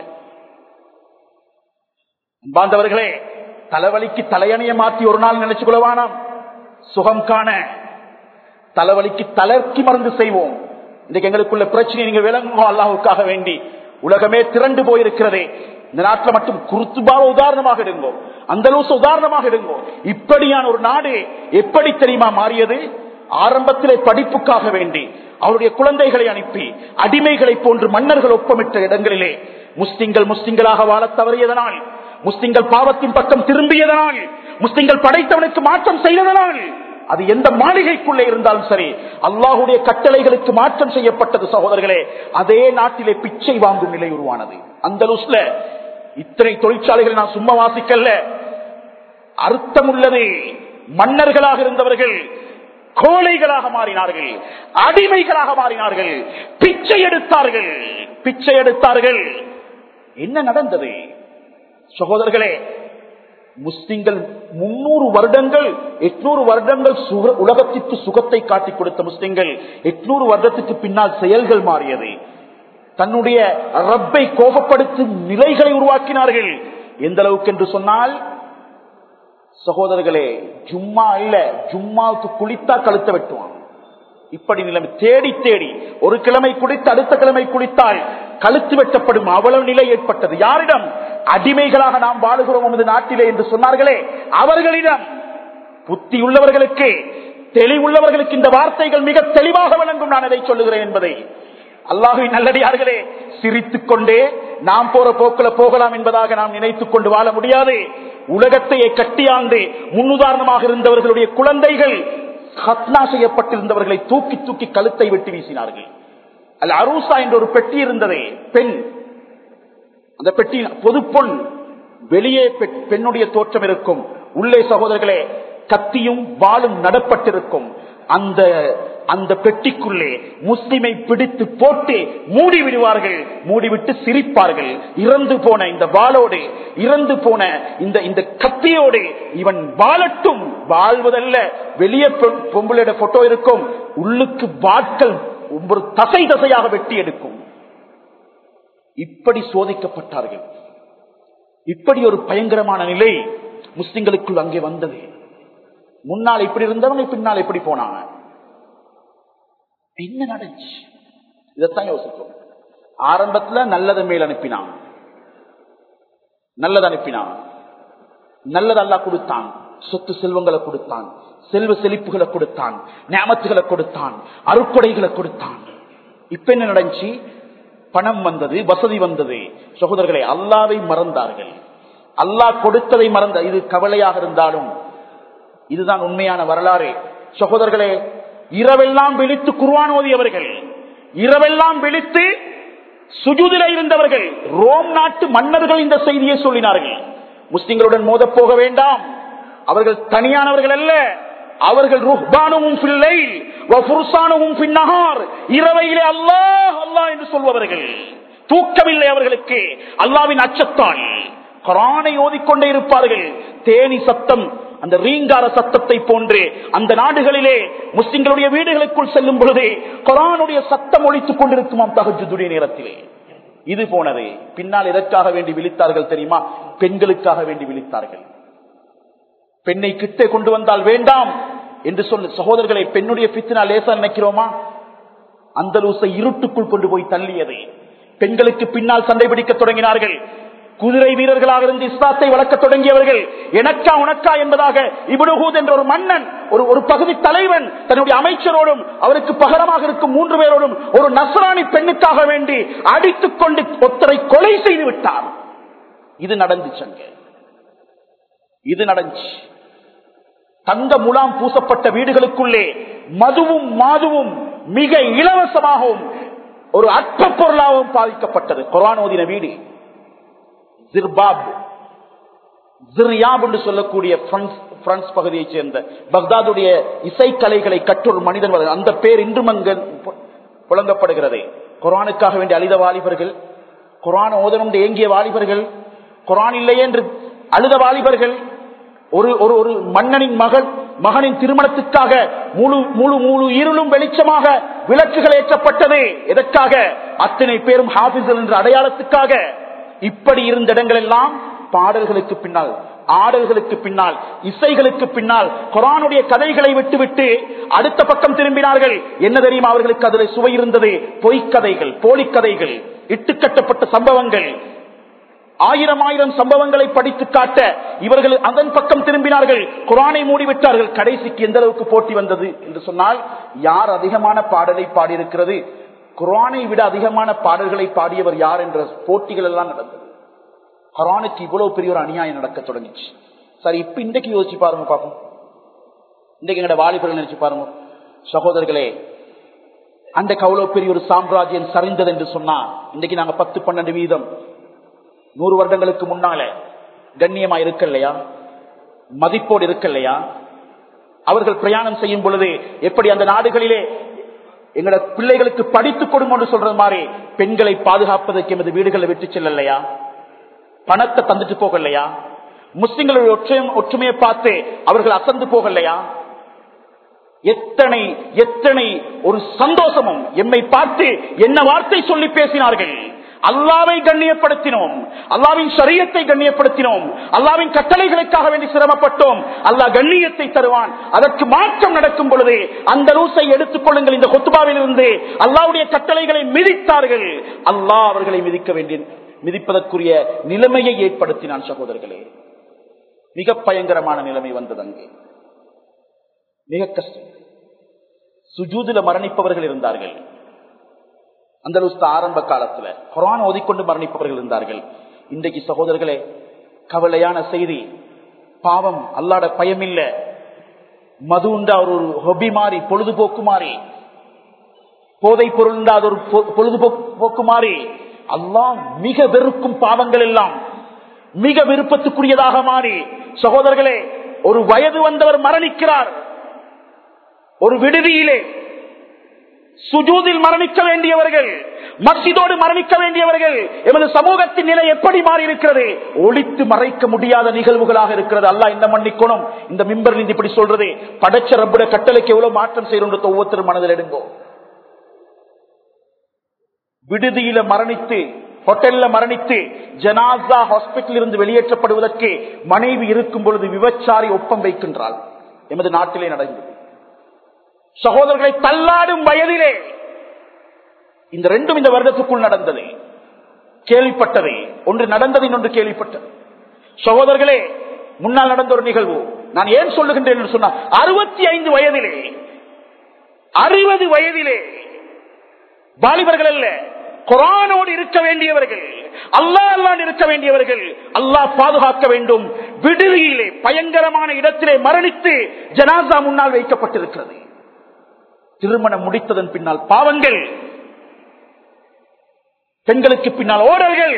பாந்தவர்களே தலைவலிக்கு தலையணைய மாற்றி ஒரு நாள் நினைச்சு கொள்ளவானாம் சுகம் காண தலைவலிக்கு தளர்க்கி மருந்து செய்வோம் இன்றைக்கு எங்களுக்குள்ள பிரச்சனை நீங்க விளங்குவோம் அல்லாஹுக்காக வேண்டி உலகமே திரண்டு போயிருக்கிறதே இந்த நாட்டில் மட்டும் குருத்துபாவ உதாரணமாக இருங்கோ அந்த உதாரணமாக இருங்கோ இப்படியான ஒரு நாடு எப்படி தெரியுமா மாறியது ஆரம்பத்திலே படிப்புக்காக வேண்டி அவருடைய குழந்தைகளை அனுப்பி அடிமைகளை போன்று மன்னர்கள் ஒப்பமிட்ட இடங்களிலே முஸ்லிம்கள் முஸ்லிம்களாக வாழ தவறியதனால் முஸ்லிம்கள் பாவத்தின் பக்கம் திரும்பியதனால் முஸ்லிம்கள் படைத்தவனுக்கு மாற்றம் செய்ததனால் அது எந்த மாளிகைக்குள்ளே இருந்தாலும் சரி அல்லாஹுடைய கட்டளைகளுக்கு மாற்றம் செய்யப்பட்டது சகோதரர்களே அதே நாட்டிலே பிச்சை வாங்கும் நிலை உருவானது அந்த லுஸ்ல இத்தனை தொழிற்சாலைகள் நான் சும்மா வாசிக்கல்ல அர்த்தம் உள்ளது மன்னர்களாக இருந்தவர்கள் கோழைகளாக மாறினார்கள் அடிமைகளாக மாறினார்கள் பிச்சை எடுத்தார்கள் பிச்சை எடுத்தார்கள் என்ன நடந்தது சகோதரர்களே முஸ்லிம்கள் முன்னூறு வருடங்கள் எட்நூறு வருடங்கள் உலகத்திற்கு சுகத்தை காட்டிக் கொடுத்த முஸ்லிம்கள் எட்நூறு வருடத்துக்கு பின்னால் செயல்கள் மாறியது தன்னுடைய ரப்பை கோபப்படுத்தும் நிலைகளை உருவாக்கினார்கள் எந்த அளவுக்கு என்று சொன்னால் சகோதரர்களே ஜும்மா இல்ல ஜும்மாவுக்கு குளித்தா கழுத்த வெட்டுவான் இப்படி நிலைமை தேடி தேடி ஒரு கிழமை குடித்து அடுத்த கிழமை குளித்தால் கழுத்து வெட்டப்படும் அவ்வளவு நிலை ஏற்பட்டது யாரிடம் அடிமைகளாக நாம் வாழுகிறோம் நமது நாட்டிலே என்று சொன்னார்களே அவர்களிடம் புத்தி உள்ளவர்களுக்கு தெளிவுள்ளவர்களுக்கு இந்த வார்த்தைகள் மிக தெளிவாக விளங்கும் நான் அதை சொல்லுகிறேன் என்பதை அல்லாஹுவின் நல்லடியார்களே சிரித்துக் கொண்டே நாம் போற போக்குல போகலாம் என்பதாக நாம் நினைத்துக் கொண்டு வாழ முடியாது உலகத்தையே கட்டியாண்டு முன்னுதாரணமாக இருந்தவர்களுடைய குழந்தைகள் ஹத்னா செய்யப்பட்டிருந்தவர்களை தூக்கி தூக்கி கழுத்தை வெட்டி வீசினார்கள் அல்ல அரூசா என்ற ஒரு பெட்டி இருந்ததே பெண் அந்த பெட்டி பொது பொன் வெளியே பெ- பெண்ணுடைய தோற்றம் இருக்கும் உள்ளே சகோதரர்களே கத்தியும் வாளும் நடப்பட்டிருக்கும் அந்த அந்த பெட்டிக்குள்ளே முஸ்லிமை பிடித்து போட்டு மூடி விடுவார்கள் மூடிவிட்டு சிரிப்பார்கள் இறந்து போன இந்த வாளோடு இறந்து போன இந்த இந்த கத்தியோடு இவன் வாழட்டும் வாழ்வதல்ல வெளியே பொ- பொம்பளையோட போட்டோ இருக்கும் உள்ளுக்கு வாட்கள் ஒரு தசை தசையாக வெட்டி எடுக்கும் இப்படி சோதிக்கப்பட்டார்கள் இப்படி ஒரு பயங்கரமான நிலை முஸ்லிம்களுக்குள் அங்கே வந்தது முன்னால் இப்படி இருந்தவங்க பின்னால் எப்படி போனாங்க என்ன நடந்துச்சு இதைத்தான் யோசிக்கும் ஆரம்பத்துல நல்லதை மேல் அனுப்பினான் நல்லது அனுப்பினான் நல்லது அல்லா கொடுத்தான் சொத்து செல்வங்களை கொடுத்தான் செல்வ செழிப்புகளை கொடுத்தான் ஞாபகத்துகளை கொடுத்தான் அருக்கொடைகளை கொடுத்தான் இப்ப என்ன நடந்துச்சு பணம் வந்தது வசதி வந்தது சகோதரர்களை அல்லாவை மறந்தார்கள் அல்லாஹ் கொடுத்ததை மறந்த இது கவலையாக இருந்தாலும் இதுதான் உண்மையான வரலாறு சகோதரர்களே இரவெல்லாம் விழித்து குர்வான் ஓதியவர்கள் இரவெல்லாம் விழித்து சுஜூதில இருந்தவர்கள் ரோம் நாட்டு மன்னர்கள் இந்த செய்தியை சொல்லினார்கள் முஸ்லிம்களுடன் மோதப் போக வேண்டாம் அவர்கள் தனியானவர்கள் அல்ல அவர்கள் ருஹ்பானுவும் பிள்ளை வஃபுர்சானுவும் பின்னஹார் இரவையிலே அல்லாஹ் அல்லாஹ் என்று சொல்பவர்கள் தூக்கமில்லை அவர்களுக்கு அல்லாவின் அச்சத்தால் குரானை ஓதிக்கொண்டே இருப்பார்கள் தேனி சத்தம் அந்த ரீங்கார சத்தத்தை போன்று அந்த நாடுகளிலே முஸ்லிம்களுடைய வீடுகளுக்குள் செல்லும் பொழுதே குரானுடைய சத்தம் ஒழித்துக் கொண்டிருக்குமாம் தகஜுடைய நேரத்திலே இது போனது பின்னால் எதற்காக வேண்டி விழித்தார்கள் தெரியுமா பெண்களுக்காக வேண்டி விழித்தார்கள் பெண்ணை கிட்டே கொண்டு வந்தால் வேண்டாம் என்று சொல்லு சகோதரர்களை பெண்ணுடைய பித்தினா லேசா நினைக்கிறோமா அந்த லூசை இருட்டுக்குள் கொண்டு போய் தள்ளியது பெண்களுக்கு பின்னால் சண்டை பிடிக்க தொடங்கினார்கள் குதிரை வீரர்களாக இருந்து இஸ்லாத்தை வளர்க்க தொடங்கியவர்கள் எனக்கா உனக்கா என்பதாக இபுடுஹூத் என்ற ஒரு மன்னன் ஒரு ஒரு பகுதி தலைவன் தன்னுடைய அமைச்சரோடும் அவருக்கு பகரமாக இருக்கும் மூன்று பேரோடும் ஒரு நசராணி பெண்ணுக்காக வேண்டி அடித்துக் கொண்டு ஒத்தரை கொலை செய்து விட்டார் இது நடந்துச்சங்க இது நடந்துச்சு தங்க முலாம் பூசப்பட்ட வீடுகளுக்குள்ளே மதுவும் மாதுவும் மிக இலவசமாகவும் ஒரு அற்ப பொருளாகவும் பாதிக்கப்பட்டது குரான் ஓதின வீடு ஜிர்பாப் ஜிர்யாப் என்று சொல்லக்கூடிய பிரான்ஸ் பிரான்ஸ் பகுதியைச் சேர்ந்த பக்தாதுடைய இசைக்கலைகளை கற்றொரு மனிதன் வளர் அந்த பேர் இன்றும் அங்கு பு- புழங்கப்படுகிறது குரானுக்காக வேண்டிய அழித வாலிபர்கள் குரான் ஓதனம் ஏங்கிய வாலிபர்கள் குரான் இல்லையே என்று அழுத வாலிபர்கள் ஒரு ஒரு ஒரு மன்னனின் மகள் மகனின் திருமணத்துக்காக முழு முழு முழு இருளும் வெளிச்சமாக விளக்குகள் ஏற்றப்பட்டது எதற்காக அத்தனை பேரும் ஹாபிஸ்கள் என்ற அடையாளத்துக்காக இப்படி இருந்த இடங்கள் எல்லாம் பாடல்களுக்கு பின்னால் ஆடல்களுக்கு பின்னால் இசைகளுக்கு பின்னால் குரானுடைய கதைகளை விட்டுவிட்டு அடுத்த பக்கம் திரும்பினார்கள் என்ன தெரியுமா அவர்களுக்கு அதில் சுவை இருந்தது பொய்க்கதைகள் போலிக்கதைகள் இட்டுக்கட்டப்பட்ட சம்பவங்கள் ஆயிரம் ஆயிரம் சம்பவங்களை படித்து காட்ட இவர்கள் அதன் பக்கம் திரும்பினார்கள் குரானை மூடிவிட்டார்கள் கடைசிக்கு எந்த அளவுக்கு போட்டி வந்தது என்று சொன்னால் யார் அதிகமான பாடலை பாடியிருக்கிறது குரானை விட அதிகமான பாடல்களை பாடியவர் யார் என்ற போட்டிகள் எல்லாம் நடந்தது குரானுக்கு இவ்வளவு பெரிய ஒரு அநியாயம் நடக்க தொடங்கிச்சு சரி இப்ப இன்றைக்கு யோசிச்சு பாருங்க பாப்போம் இன்றைக்கு எங்கட வாலிபர்கள் நினைச்சு பாருங்க சகோதரர்களே அந்த அவ்வளவு பெரிய ஒரு சாம்ராஜ்யம் சரிந்தது என்று சொன்னா இன்றைக்கு நாங்க பத்து பன்னெண்டு வீதம் நூறு வருடங்களுக்கு முன்னால கண்ணியமா இருக்கல்லையா மதிப்போடு இருக்கல்லையா அவர்கள் பிரயாணம் செய்யும் பொழுது எப்படி அந்த நாடுகளிலே எங்களோட பிள்ளைகளுக்கு படித்துக் கொடுங்க என்று சொல்றது மாதிரி பெண்களை பாதுகாப்பதற்கு எமது வீடுகளை விட்டு செல்லலையா பணத்தை தந்துட்டு போகலையா முஸ்லிம்களுடைய ஒற்றுமை ஒற்றுமையை பார்த்து அவர்கள் அசந்து போகலையா எத்தனை எத்தனை ஒரு சந்தோஷமும் எம்மை பார்த்து என்ன வார்த்தை சொல்லி பேசினார்கள் அல்லாவை கண்ணியப்படுத்தினோம் அல்லாவின் சரியத்தை கண்ணியப்படுத்தினோம் அல்லாவின் கட்டளைகளுக்காக வேண்டி சிரமப்பட்டோம் அல்லாஹ் கண்ணியத்தை தருவான் அதற்கு மாற்றம் நடக்கும் பொழுது அந்த ரூசை எடுத்துக் கொள்ளுங்கள் இந்த கொத்துபாவில் இருந்து அல்லாவுடைய கட்டளைகளை மிதித்தார்கள் அல்லாஹ் அவர்களை மிதிக்க வேண்டிய மிதிப்பதற்குரிய நிலைமையை ஏற்படுத்தினான் சகோதரர்களே மிக பயங்கரமான நிலைமை வந்தது அங்கே மிக கஷ்டம் சுஜூதில மரணிப்பவர்கள் இருந்தார்கள் அந்த ஆரம்ப காலத்துல குரான் ஓதிக்கொண்டு மரணிப்பவர்கள் இருந்தார்கள் இன்றைக்கு சகோதரர்களே கவலையான செய்தி பாவம் அல்லாட பயம் இல்ல மது உண்டா ஒரு ஹொபி மாறி பொழுதுபோக்கு மாறி போதை பொருள் உண்டா அது ஒரு பொழுதுபோக்கு மாறி அல்லாஹ் மிக வெறுக்கும் பாவங்கள் எல்லாம் மிக விருப்பத்துக்குரியதாக மாறி சகோதரர்களே ஒரு வயது வந்தவர் மரணிக்கிறார் ஒரு விடுதியிலே சுஜூதில் மரணிக்க வேண்டியவர்கள் மசிதோடு மரணிக்க வேண்டியவர்கள் எமது சமூகத்தின் நிலை எப்படி மாறி இருக்கிறது ஒழித்து மறைக்க முடியாத நிகழ்வுகளாக இருக்கிறது அல்ல இந்த மன்னிக்கணும் இந்த மிம்பர் இப்படி சொல்றது படைச்ச ரப்புட கட்டளைக்கு எவ்வளவு மாற்றம் செய்யணும் ஒவ்வொருத்தரும் மனதில் எடுங்கோ விடுதியில மரணித்து ஹோட்டல்ல மரணித்து ஜனாசா ஹாஸ்பிட்டல் இருந்து வெளியேற்றப்படுவதற்கு மனைவி இருக்கும் பொழுது விபச்சாரி ஒப்பம் வைக்கின்றாள் எமது நாட்டிலே நடந்தது சகோதரர்களை தள்ளாடும் வயதிலே இந்த ரெண்டும் இந்த வருடத்துக்குள் நடந்தது கேள்விப்பட்டது ஒன்று நடந்தது இன்னொன்று கேள்விப்பட்டது சகோதரர்களே முன்னால் நடந்த ஒரு நிகழ்வு நான் ஏன் சொல்லுகின்றேன் என்று சொன்னால் அறுபத்தி ஐந்து வயதிலே அறுபது வயதிலே வாலிபர்கள் அல்ல குரானோடு இருக்க வேண்டியவர்கள் அல்லா அல்லான் இருக்க வேண்டியவர்கள் அல்லாஹ் பாதுகாக்க வேண்டும் விடுதியிலே பயங்கரமான இடத்திலே மரணித்து ஜனாசா முன்னால் வைக்கப்பட்டிருக்கிறது திருமணம் முடித்ததன் பின்னால் பாவங்கள் பெண்களுக்கு பின்னால் ஓடல்கள்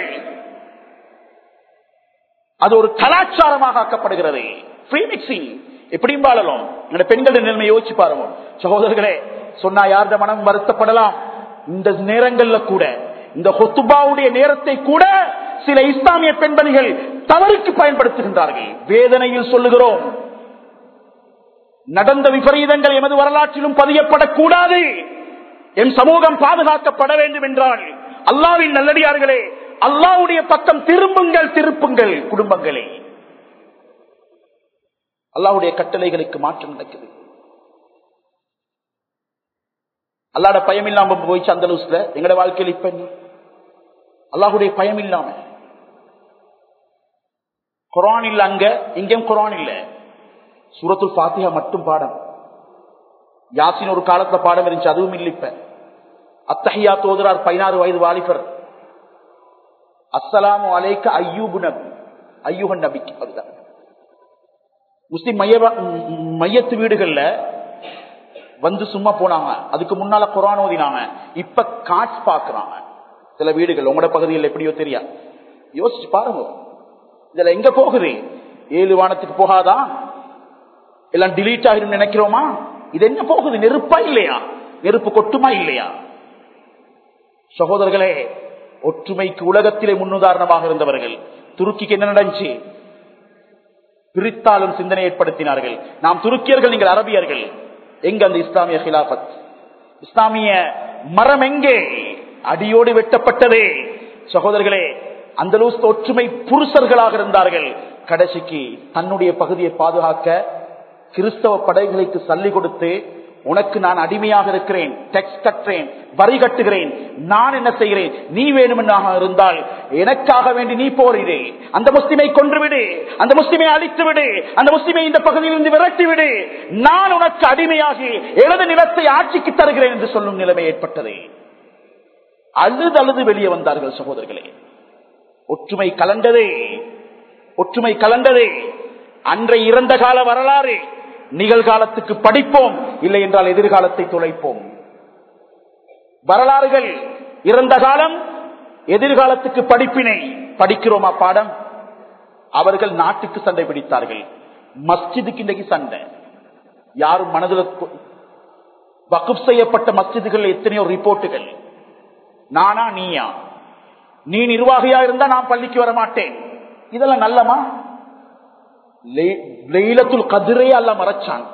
அது ஒரு கலாச்சாரமாக ஆக்கப்படுகிறது எப்படியும் வாழலாம் பெண்களின் நிலைமை யோசிச்சு பாருங்க சகோதரர்களே சொன்னா யார்த மனம் வருத்தப்படலாம் இந்த நேரங்கள்ல கூட இந்த ஹொத்துபாவுடைய நேரத்தை கூட சில இஸ்லாமிய பெண்பணிகள் தவறுக்கு பயன்படுத்துகின்றார்கள் வேதனையில் சொல்லுகிறோம் நடந்த விபரீதங்கள் எமது வரலாற்றிலும் பதியப்படக்கூடாது என் சமூகம் பாதுகாக்கப்பட வேண்டும் என்றால் அல்லாவின் நல்லடியார்களே அல்லாவுடைய பக்கம் திரும்புங்கள் திருப்புங்கள் குடும்பங்களே அல்லாவுடைய கட்டளைகளுக்கு மாற்றம் நடக்குது அல்லாட பயம் இல்லாம போயிச்சு அந்த லூஸ்ல எங்கட வாழ்க்கையில் இப்ப என்ன அல்லாஹுடைய பயம் இல்லாம குரான் இல்ல அங்க இங்கேயும் குரான் இல்ல சூரத்துல் பாத்தியா மட்டும் பாடம் யாசின் ஒரு காலத்துல பாடம் இருந்துச்சு அதுவும் இல்லை இப்ப அத்தஹியா தோதுரார் பதினாறு வயது வாலிபர் அஸ்ஸலாமு அலைக்க ஐயூபு நபி ஐயூகன் நபிக்கு அதுதான் முஸ்லிம் மைய மையத்து வீடுகள்ல வந்து சும்மா போனாங்க அதுக்கு முன்னால குரான் ஓதினாங்க இப்ப காட்ஸ் பாக்குறாங்க சில வீடுகள் உங்களோட பகுதியில் எப்படியோ தெரியா யோசிச்சு பாருங்க இதுல எங்க போகுது ஏழு வானத்துக்கு போகாதா எல்லாம் டிலீட் ஆகிடும் நினைக்கிறோமா இது என்ன போகுது நெருப்பா இல்லையா நெருப்பு கொட்டுமா இல்லையா சகோதரர்களே ஒற்றுமைக்கு உலகத்திலே முன்னுதாரணமாக இருந்தவர்கள் துருக்கிக்கு என்ன நடந்துச்சு பிரித்தாலும் சிந்தனை ஏற்படுத்தினார்கள் நாம் துருக்கியர்கள் நீங்கள் அரபியர்கள் எங்க அந்த இஸ்லாமிய ஹிலாபத் இஸ்லாமிய மரம் எங்கே அடியோடு வெட்டப்பட்டதே சகோதரர்களே அந்த ஒற்றுமை புருஷர்களாக இருந்தார்கள் கடைசிக்கு தன்னுடைய பகுதியை பாதுகாக்க கிறிஸ்தவ படைகளுக்கு சல்லி கொடுத்து உனக்கு நான் அடிமையாக இருக்கிறேன் டெக்ஸ் கட்டுறேன் வரி கட்டுகிறேன் நான் என்ன செய்கிறேன் நீ வேணுமென்னாக இருந்தால் எனக்காக வேண்டி நீ போரிடு அந்த முஸ்லிமை கொன்று விடு அந்த முஸ்லிமை அழித்து விடு அந்த முஸ்லிமை இந்த பகுதியிலிருந்து விரட்டி விடு நான் உனக்கு அடிமையாகி எனது நிலத்தை ஆட்சிக்கு தருகிறேன் என்று சொல்லும் நிலைமை ஏற்பட்டது அழுது அழுது வெளியே வந்தார்கள் சகோதரர்களே ஒற்றுமை கலண்டதே ஒற்றுமை கலண்டதே அன்றை இறந்த கால வரலாறு நிகழ்காலத்துக்கு படிப்போம் இல்லை என்றால் எதிர்காலத்தை துளைப்போம் வரலாறுகள் இறந்த காலம் எதிர்காலத்துக்கு படிப்பினை படிக்கிறோமா பாடம் அவர்கள் நாட்டுக்கு சண்டை பிடித்தார்கள் மஸ்ஜிதுக்கு இன்றைக்கு சண்டை யாரும் மனதில் வகுப் செய்யப்பட்ட மஸ்ஜிதுகள் எத்தனையோ ரிப்போர்ட்டுகள் நானா நீயா நீ நிர்வாகியா இருந்தா நான் பள்ளிக்கு வர மாட்டேன் இதெல்லாம் நல்லமா லெய்லத்துல் கதிரே அல்ல மறைச்சான்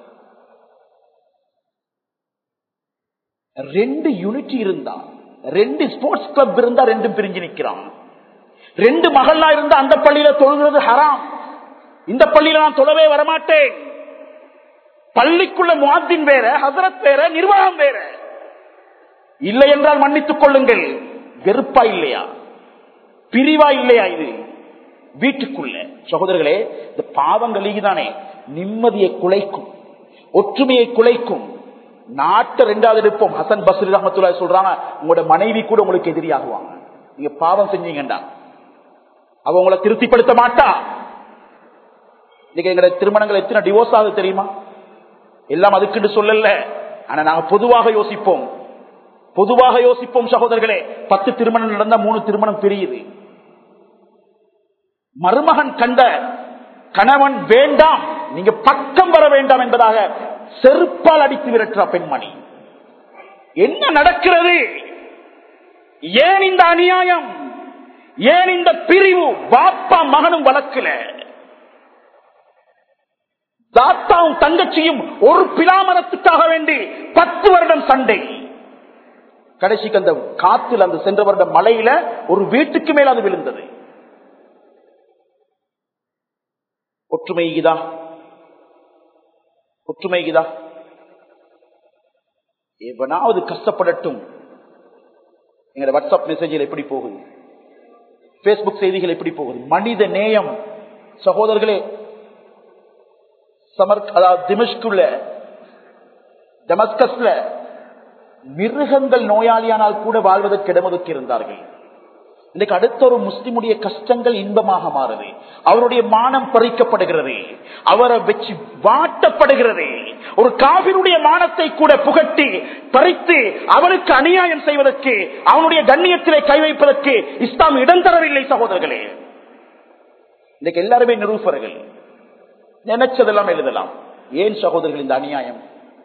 ரெண்டு யூனிட்டி இருந்தா ரெண்டு ஸ்போர்ட்ஸ் கிளப் இருந்தா ரெண்டும் பிரிஞ்சு நிக்கிறான் ரெண்டு மகள்லா இருந்தா அந்த பள்ளியில தொழுகிறது ஹராம் இந்த பள்ளியில நான் தொழவே வரமாட்டேன் பள்ளிக்குள்ள முவாத்தின் வேற ஹசரத் வேற நிர்வாகம் வேற இல்லை என்றால் மன்னித்துக் கொள்ளுங்கள் வெறுப்பா இல்லையா பிரிவா இல்லையா இது வீட்டுக்குள்ள சகோதரர்களே இந்த பாவங்கள் தானே நிம்மதியை குலைக்கும் ஒற்றுமையை குலைக்கும் நாட்டை ரெண்டாவது எடுப்போம் ஹசன் பஸ்ரி ரஹமத்துல்லா சொல்றாங்க உங்களோட மனைவி கூட உங்களுக்கு எதிரியாகுவாங்க நீங்க பாவம் செஞ்சீங்கடா அவ உங்களை திருப்திப்படுத்த மாட்டா இன்னைக்கு எங்களுடைய திருமணங்கள் எத்தனை டிவோர்ஸ் ஆகுது தெரியுமா எல்லாம் அதுக்குன்னு சொல்லல ஆனா நாங்க பொதுவாக யோசிப்போம் பொதுவாக யோசிப்போம் சகோதரர்களே பத்து திருமணம் நடந்தா மூணு திருமணம் பிரியுது மருமகன் கண்ட கணவன் வேண்டாம் நீங்க பக்கம் வர வேண்டாம் என்பதாக செருப்பால் அடித்து விரட்டுற பெண்மணி என்ன நடக்கிறது ஏன் இந்த அநியாயம் ஏன் இந்த பிரிவு பாப்பா மகனும் வழக்கில தாத்தாவும் தங்கச்சியும் ஒரு பிலாமரத்துக்காக வேண்டி பத்து வருடம் சண்டை கடைசிக்கு அந்த காத்தில் அந்த சென்ற வருடம் மலையில ஒரு வீட்டுக்கு மேல அது விழுந்தது ஒற்றுமை இதா ஒற்றுமை இதா எவனாவது கஷ்டப்படட்டும் எங்க வாட்ஸ்அப் மெசேஜில் எப்படி போகுது பேஸ்புக் செய்திகள் எப்படி போகுது மனித நேயம் சகோதரர்களே சமர் அதாவது திமஷ்குள்ள டெமஸ்கஸ்ல மிருகங்கள் நோயாளியானால் கூட வாழ்வதற்கு இடமொதுக்கி இருந்தார்கள் இன்றைக்கு அடுத்த ஒரு முஸ்லிமுடைய கஷ்டங்கள் இன்பமாக மாறுது அவருடைய மானம் பறிக்கப்படுகிறது அவரை வச்சு வாட்டப்படுகிறது ஒரு காவிருடைய மானத்தை கூட புகட்டி பறித்து அவனுக்கு அநியாயம் செய்வதற்கு அவனுடைய கண்ணியத்திலே கை வைப்பதற்கு இஸ்லாம் இடம் தரவில்லை சகோதரர்களே இன்றைக்கு எல்லாருமே நிரூபர்கள் நினைச்சதெல்லாம் எழுதலாம் ஏன் சகோதரர்கள் இந்த அநியாயம்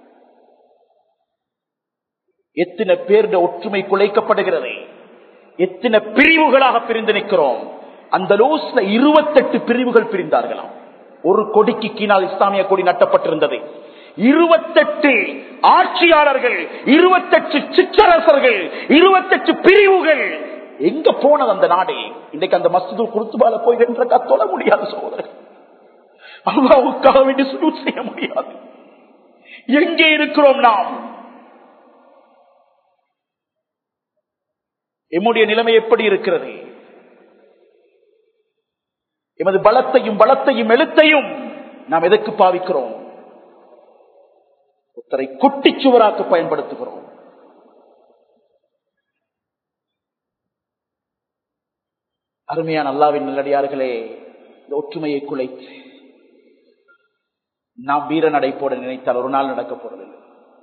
எத்தனை பேருடைய ஒற்றுமை குலைக்கப்படுகிறது எத்தனை பிரிவுகளாக பிரிந்து நிற்கிறோம் அந்த லோஸ்ல இருபத்தெட்டு பிரிவுகள் பிரிந்தார்களாம் ஒரு கொடிக்கு கீழால் இஸ்லாமிய கொடி நட்டப்பட்டிருந்தது இருபத்தெட்டு ஆட்சியாளர்கள் இருபத்தெட்டு சிற்றரசர்கள் இருபத்தெட்டு பிரிவுகள் எங்க போனது அந்த நாடு இன்னைக்கு அந்த மஸ்து குருத்துபால போய் என்ற கத்தொல முடியாது சகோதரர்கள் அல்லாவுக்காக வேண்டி சுலூட் செய்ய முடியாது எங்கே இருக்கிறோம் நாம் எம்முடைய நிலைமை எப்படி இருக்கிறது எமது பலத்தையும் பலத்தையும் எழுத்தையும் நாம் எதற்கு பாவிக்கிறோம் ஒருத்தரை குட்டிச்சுவராக்கு பயன்படுத்துகிறோம் அருமையான அல்லாவின் நல்லடியார்களே இந்த ஒற்றுமையை குலைத்து நாம் வீர நடை போட நினைத்தால் ஒரு நாள் நடக்க போறதில்லை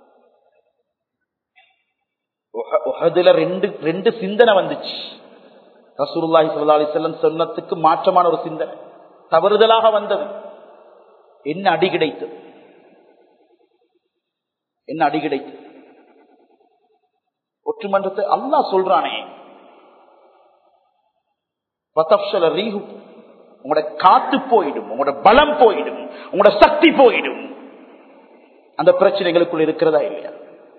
உஹதுல ரெண்டு ரெண்டு சிந்தனை வந்துச்சு ரசூலுல்லாஹி ஸல்லல்லாஹு அலைஹி வஸல்லம் சொன்னதுக்கு மாற்றமான ஒரு சிந்தனை தவறுதலாக வந்தது என்ன அடி கிடைத்தது என்ன அடி கிடைத்தது ஒற்றுமன்றத்தை அல்லாஹ் சொல்றானே பதப்ஷல ரீஹு உங்களோட காத்து போயிடும் உங்களோட பலம் போயிடும் உங்களோட சக்தி போயிடும் அந்த பிரச்சனைகளுக்குள் இருக்கிறதா இல்லையா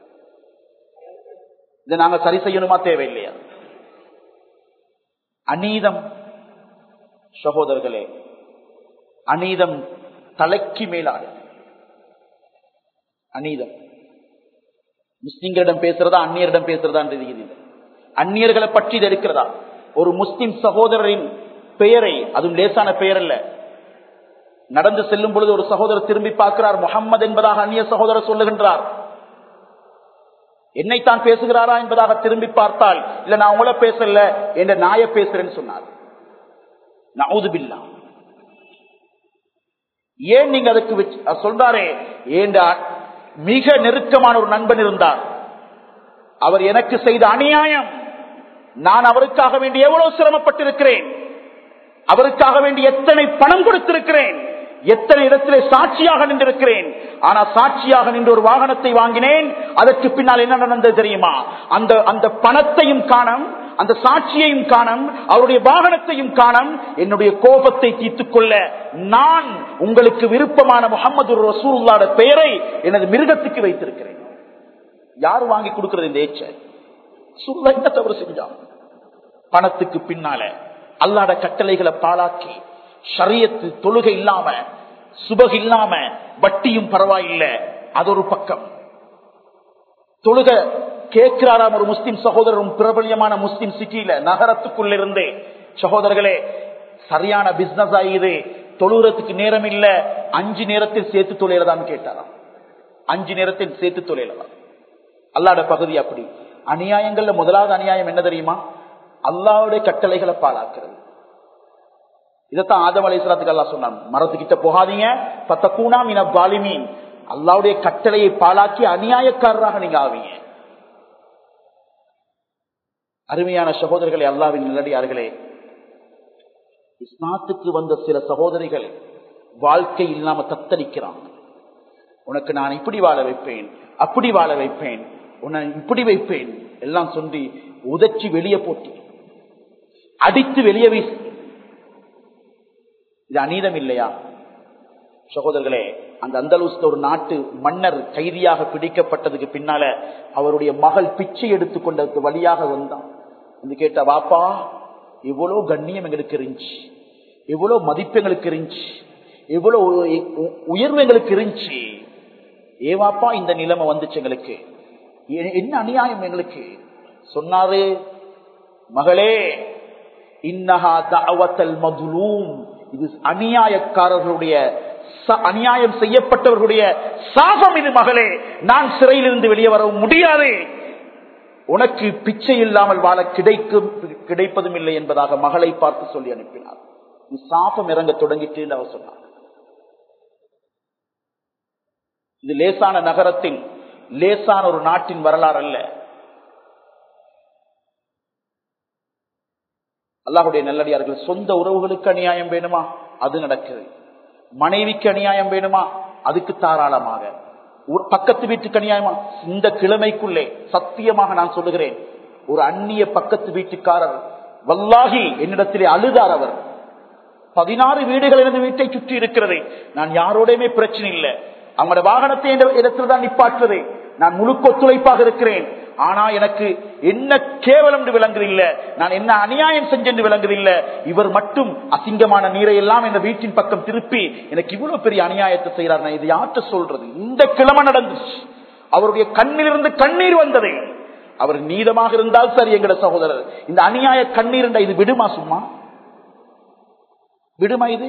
இதை நாங்க சரி செய்யணுமா தேவையில்லையா அநீதம் சகோதரர்களே அநீதம் தலைக்கு மேலாடு அநீதம் முஸ்லிம்களிடம் பேசுறதா அந்நியரிடம் பேசுறதா அந்நியர்களை பற்றி இது இருக்கிறதா ஒரு முஸ்லிம் சகோதரரின் பெயரை அதுவும் லேசான பெயர் அல்ல நடந்து செல்லும் பொழுது ஒரு சகோதரர் திரும்பி பார்க்கிறார் முகம்மது என்பதாக அந்நிய சகோதரர் சொல்லுகின்றார் என்னைத்தான் பேசுகிறாரா என்பதாக திரும்பி பார்த்தால் இல்ல நான் உங்களை பேசல என்ற நாய பேசுறேன்னு சொன்னார் நவுதுபில்லா ஏன் நீங்க அதுக்கு சொல்றாரே ஏண்டா மிக நெருக்கமான ஒரு நண்பன் இருந்தார் அவர் எனக்கு செய்த அநியாயம் நான் அவருக்காக வேண்டி எவ்வளவு சிரமப்பட்டிருக்கிறேன் அவருக்காக வேண்டி எத்தனை பணம் கொடுத்திருக்கிறேன் எத்தனை இடத்திலே சாட்சியாக நின்றிருக்கிறேன் ஆனா சாட்சியாக நின்று ஒரு வாகனத்தை வாங்கினேன் அதற்கு பின்னால் என்ன நடந்தது தெரியுமா அந்த அந்த பணத்தையும் காணும் அந்த சாட்சியையும் காணும் அவருடைய வாகனத்தையும் காணும் என்னுடைய கோபத்தை தீர்த்துக் கொள்ள நான் உங்களுக்கு விருப்பமான முகமது ரசூல்லாட பெயரை எனது மிருகத்துக்கு வைத்திருக்கிறேன் யாரு வாங்கி கொடுக்கிறது இந்த ஏச்ச சொல்ல என்ன தவறு செஞ்சான் பணத்துக்கு பின்னால அல்லாட கட்டளைகளை பாலாக்கி ஷரியத்து தொழுகை இல்லாம சுபக இல்லாம வட்டியும் பரவாயில்லை அது ஒரு பக்கம் தொழுக கேட்கிறாராம் ஒரு முஸ்லிம் சகோதரரும் பிரபலியமான முஸ்லிம் சிட்டியில நகரத்துக்குள்ள இருந்தே சகோதரர்களே சரியான பிசினஸ் ஆகியது தொழுகிறதுக்கு நேரம் இல்ல அஞ்சு நேரத்தில் சேர்த்து தொழிலதான் கேட்டாராம் அஞ்சு நேரத்தில் சேர்த்து தொழிலாம் அல்லாட பகுதி அப்படி அநியாயங்கள்ல முதலாவது அநியாயம் என்ன தெரியுமா அல்லாவுடைய கட்டளைகளை பாழாக்குறது இதைத்தான் ஆதம் அலைசலாத்துக்கு அல்லா சொன்னான் மரத்துக்கிட்ட போகாதீங்க பத்த கூணா மீன பாலிமீன் அல்லாவுடைய கட்டளையை பாழாக்கி அநியாயக்காரராக நீங்க ஆவீங்க அருமையான சகோதரர்களே அல்லாவின் நிலடியார்களே இஸ்லாத்துக்கு வந்த சில சகோதரிகள் வாழ்க்கை இல்லாம தத்தளிக்கிறாங்க உனக்கு நான் இப்படி வாழ வைப்பேன் அப்படி வாழ வைப்பேன் உன்னை இப்படி வைப்பேன் எல்லாம் சொல்லி உதச்சி வெளியே போட்டி அடித்து வெளியே வீசி இது அநீதம் இல்லையா சகோதரர்களே அந்த அந்தலூஸ்ல ஒரு நாட்டு மன்னர் கைதியாக பிடிக்கப்பட்டதுக்கு பின்னால அவருடைய மகள் பிச்சை எடுத்துக்கொண்டதுக்கு வழியாக வந்தான் வந்து கேட்ட வாப்பா எவ்வளவு கண்ணியம் எங்களுக்கு இருந்துச்சு எவ்வளவு மதிப்பு எங்களுக்கு இருந்துச்சு எவ்வளவு உயர்வு எங்களுக்கு இருந்துச்சு ஏவாப்பா இந்த நிலைமை வந்துச்சு எங்களுக்கு என்ன அநியாயம் எங்களுக்கு சொன்னாரு மகளே இன்னஹா தாவத்தல் மதுலூம் இது அநியாயக்காரர்களுடைய அநியாயம் செய்யப்பட்டவர்களுடைய சாபம் இது மகளே நான் சிறையிலிருந்து வெளியே வர முடியாது உனக்கு பிச்சை இல்லாமல் வாழ கிடைக்கும் கிடைப்பதும் இல்லை என்பதாக மகளை பார்த்து சொல்லி அனுப்பினார் சாபம் இறங்க தொடங்கிட்டு அவர் சொன்னார் இது லேசான நகரத்தின் லேசான ஒரு நாட்டின் வரலாறு அல்ல அல்லாஹுடைய நல்லடியார்கள் சொந்த உறவுகளுக்கு அநியாயம் வேணுமா அது நடக்குது மனைவிக்கு அநியாயம் வேணுமா அதுக்கு தாராளமாக பக்கத்து வீட்டுக்கு அநியாயமா இந்த கிழமைக்குள்ளே சத்தியமாக நான் சொல்லுகிறேன் ஒரு அந்நிய பக்கத்து வீட்டுக்காரர் வல்லாகி என்னிடத்திலே அழுதார் அவர் பதினாறு வீடுகள் எனது வீட்டை சுற்றி இருக்கிறது நான் யாரோடையுமே பிரச்சனை இல்லை அவங்களோட வாகனத்தை இடத்துல தான் நிப்பாற்றுவது நான் முழுக்க ஒத்துழைப்பாக இருக்கிறேன் ஆனா எனக்கு என்ன கேவலம் என்று விளங்குதில்லை நான் என்ன அநியாயம் செஞ்சென்று விளங்குதில்லை இவர் மட்டும் அசிங்கமான நீரை எல்லாம் இந்த வீட்டின் பக்கம் திருப்பி எனக்கு இவ்வளவு பெரிய அநியாயத்தை செய்யறார் நான் இது யார்கிட்ட சொல்றது இந்த கிழமை நடந்துச்சு அவருடைய கண்ணிலிருந்து கண்ணீர் வந்தது அவர் நீதமாக இருந்தால் சரி எங்கட சகோதரர் இந்த அநியாய கண்ணீர் இது விடுமா சும்மா விடுமா இது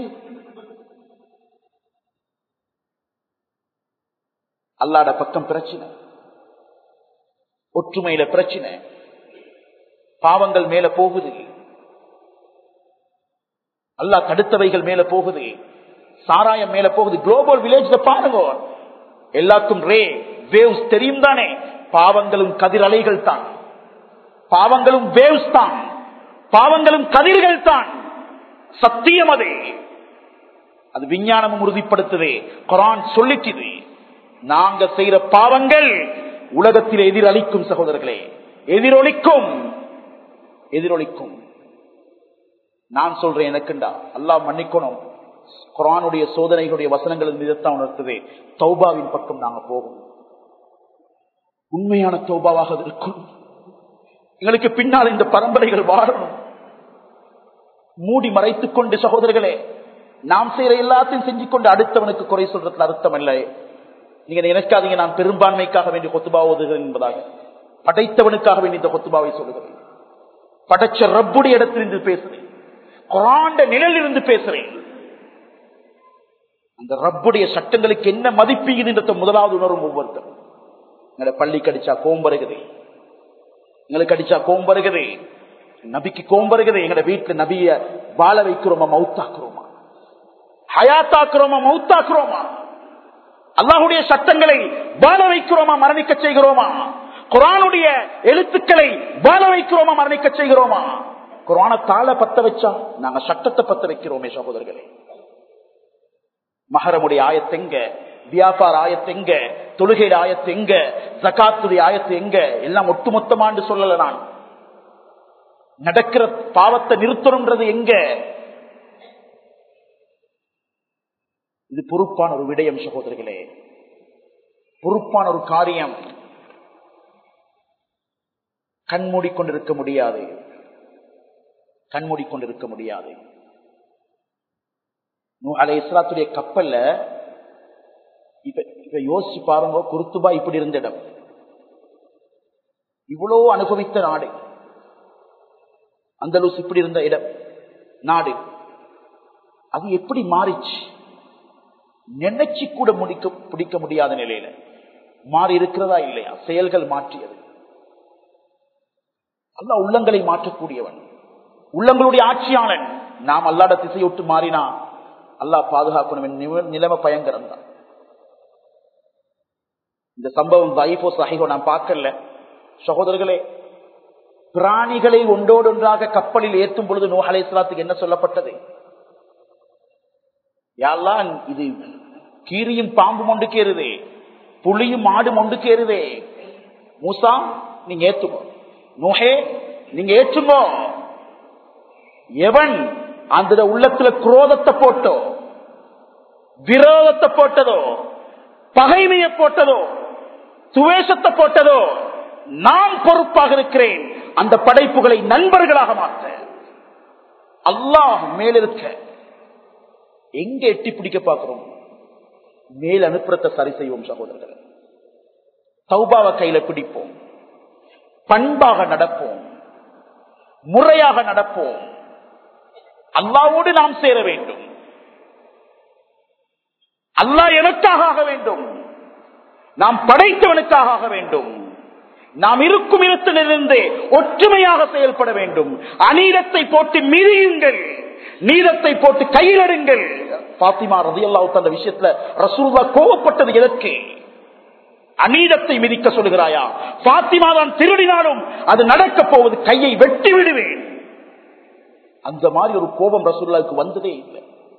அல்லாட பக்கம் பிரச்சனை ஒற்றுமையில பிரச்சனை பாவங்கள் மேல போகுது அல்லா தடுத்தவைகள் மேல போகுது சாராயம் மேல போகுது குளோபல் வில்லேஜ்ல பாருங்க எல்லாத்துக்கும் ரே வேவ்ஸ் தெரியும் தானே பாவங்களும் கதிர் அலைகள் தான் பாவங்களும் வேவ்ஸ் தான் பாவங்களும் கதிர்கள் தான் சத்தியம் அது அது விஞ்ஞானமும் உறுதிப்படுத்துது குரான் சொல்லிச்சுது நாங்க செய்யற பாவங்கள் உலகத்தில் எதிரொலிக்கும் சகோதரர்களே எதிரொலிக்கும் எதிரொலிக்கும் நான் சொல்றேன் எனக்குண்டா அல்லாஹ் மன்னிக்கணும் குரானுடைய சோதனைகளுடைய வசனங்களின் மீதத்தான் உணர்த்துது தௌபாவின் பக்கம் நாங்க போவோம் உண்மையான தௌபாவாக இருக்கும் எங்களுக்கு பின்னால் இந்த பரம்பரைகள் வாழணும் மூடி மறைத்துக் கொண்டு சகோதரர்களே நாம் செய்யற எல்லாத்தையும் செஞ்சு கொண்டு அடுத்தவனுக்கு குறை சொல்றதுல அர்த்தம் இல்லை நீங்க நினைக்காதீங்க நான் பெரும்பான்மைக்காக வேண்டிய கொத்துபா ஓதுகிறேன் என்பதாக படைத்தவனுக்காக வேண்டிய இந்த கொத்துபாவை சொல்லுகிறேன் படைச்ச ரப்புடைய இடத்திலிருந்து பேசுறேன் குராண்ட நிழலில் இருந்து பேசுறேன் அந்த ரப்புடைய சட்டங்களுக்கு என்ன மதிப்பீகுதுன்ற முதலாவது உணரும் ஒவ்வொருத்தரும் எங்களை பள்ளி கடிச்சா கோம்பருகுது எங்களுக்கு அடிச்சா கோம்பருகுது நபிக்கு கோம்பருகுது எங்கட வீட்டுல நபிய வாழ வைக்கிறோமா மவுத்தாக்குறோமா ஹயாத்தாக்குறோமா மவுத்தாக்குறோமா அல்லாஹுடைய சட்டங்களை வாழ வைக்கிறோமா மரணிக்க செய்கிறோமா குரானுடைய எழுத்துக்களை வாழ வைக்கிறோமா மரணிக்க செய்கிறோமா குரான தாள பத்த வச்சா நாங்க சட்டத்தை பத்த வைக்கிறோமே சகோதரர்களே மகரமுடைய ஆயத்தெங்க வியாபார ஆயத்தெங்க தொழுகைയുടെ ஆயத்தெங்க ஜக்காத்துடைய ஆயத்து எங்க எல்லாம் ஒட்டுமொத்தமாண்டு சொல்லல நான் நடக்கிற பாவத்தை நிறுத்தணும்ன்றது எங்க இது பொறுப்பான ஒரு விடயம் சகோதரர்களே பொறுப்பான ஒரு காரியம் கண்மூடிக்கொண்டிருக்க முடியாது கண்மூடிக்கொண்டிருக்க முடியாது அலை இஸ்லாத்துடைய கப்பல்ல இப்ப இப்ப யோசிச்சு பாருங்க குருத்துபா இப்படி இருந்த இடம் இவ்வளவு அனுபவித்த நாடு அந்தலூஸ் இப்படி இருந்த இடம் நாடு அது எப்படி மாறிச்சு நினைச்சு கூட முடிக்க பிடிக்க முடியாத நிலையில மாறி இருக்கிறதா இல்லையா செயல்கள் மாற்றியது அல்லா உள்ளங்களை மாற்றக்கூடியவன் உள்ளங்களுடைய ஆட்சியாளன் நாம் அல்லாட திசையொட்டு மாறினா அல்லாஹ் பாதுகாக்கணும் நிலைமை பயங்கரம் தான் இந்த சம்பவம் வைஃபோ சஹிகோ நான் பார்க்கல சகோதரர்களே பிராணிகளை ஒன்றோடு ஒன்றாக கப்பலில் ஏற்றும் பொழுது நூ அலை என்ன சொல்லப்பட்டது யாரெல்லாம் இது கீரியும் பாம்பும் ஒன்று கேறுதே புலியும் மாடும் ஒன்று கேறுதே மூசா நீங்க ஏத்துக்கோ நோஹே நீங்க ஏற்றுங்கோ எவன் அந்த உள்ளத்துல குரோதத்தை போட்டோ விரோதத்தை போட்டதோ பகைமையை போட்டதோ துவேஷத்தை போட்டதோ நான் பொறுப்பாக இருக்கிறேன் அந்த படைப்புகளை நண்பர்களாக மாற்ற அல்லாஹ் மேலிருக்க எங்க எட்டி பிடிக்க பார்க்கிறோம் மேல் அனுப்புறத்தை சரி செய்வோம் சகோதரர்கள் சௌபாவை கையில பிடிப்போம் பண்பாக நடப்போம் முறையாக நடப்போம் அல்லாவோடு நாம் சேர வேண்டும் அல்லாஹ் எனக்காக ஆக வேண்டும் நாம் படைத்தவனுக்காக ஆக வேண்டும் நாம் இருக்கும் இடத்திலிருந்து ஒற்றுமையாக செயல்பட வேண்டும் அநீதத்தை போட்டு மிதியுங்கள் நீதத்தை போட்டு கையிலடுங்கள் பாத்திமா ரதியல்லாவுக்கு அந்த விஷயத்துல ரசூல்லா கோவப்பட்டது எதற்கு அநீதத்தை மிதிக்க சொல்லுகிறாயா பாத்திமா தான் திருடினாலும் அது நடக்க போவது கையை வெட்டி விடுவேன் அந்த மாதிரி ஒரு கோபம் ரசூல்லாவுக்கு வந்ததே இல்லை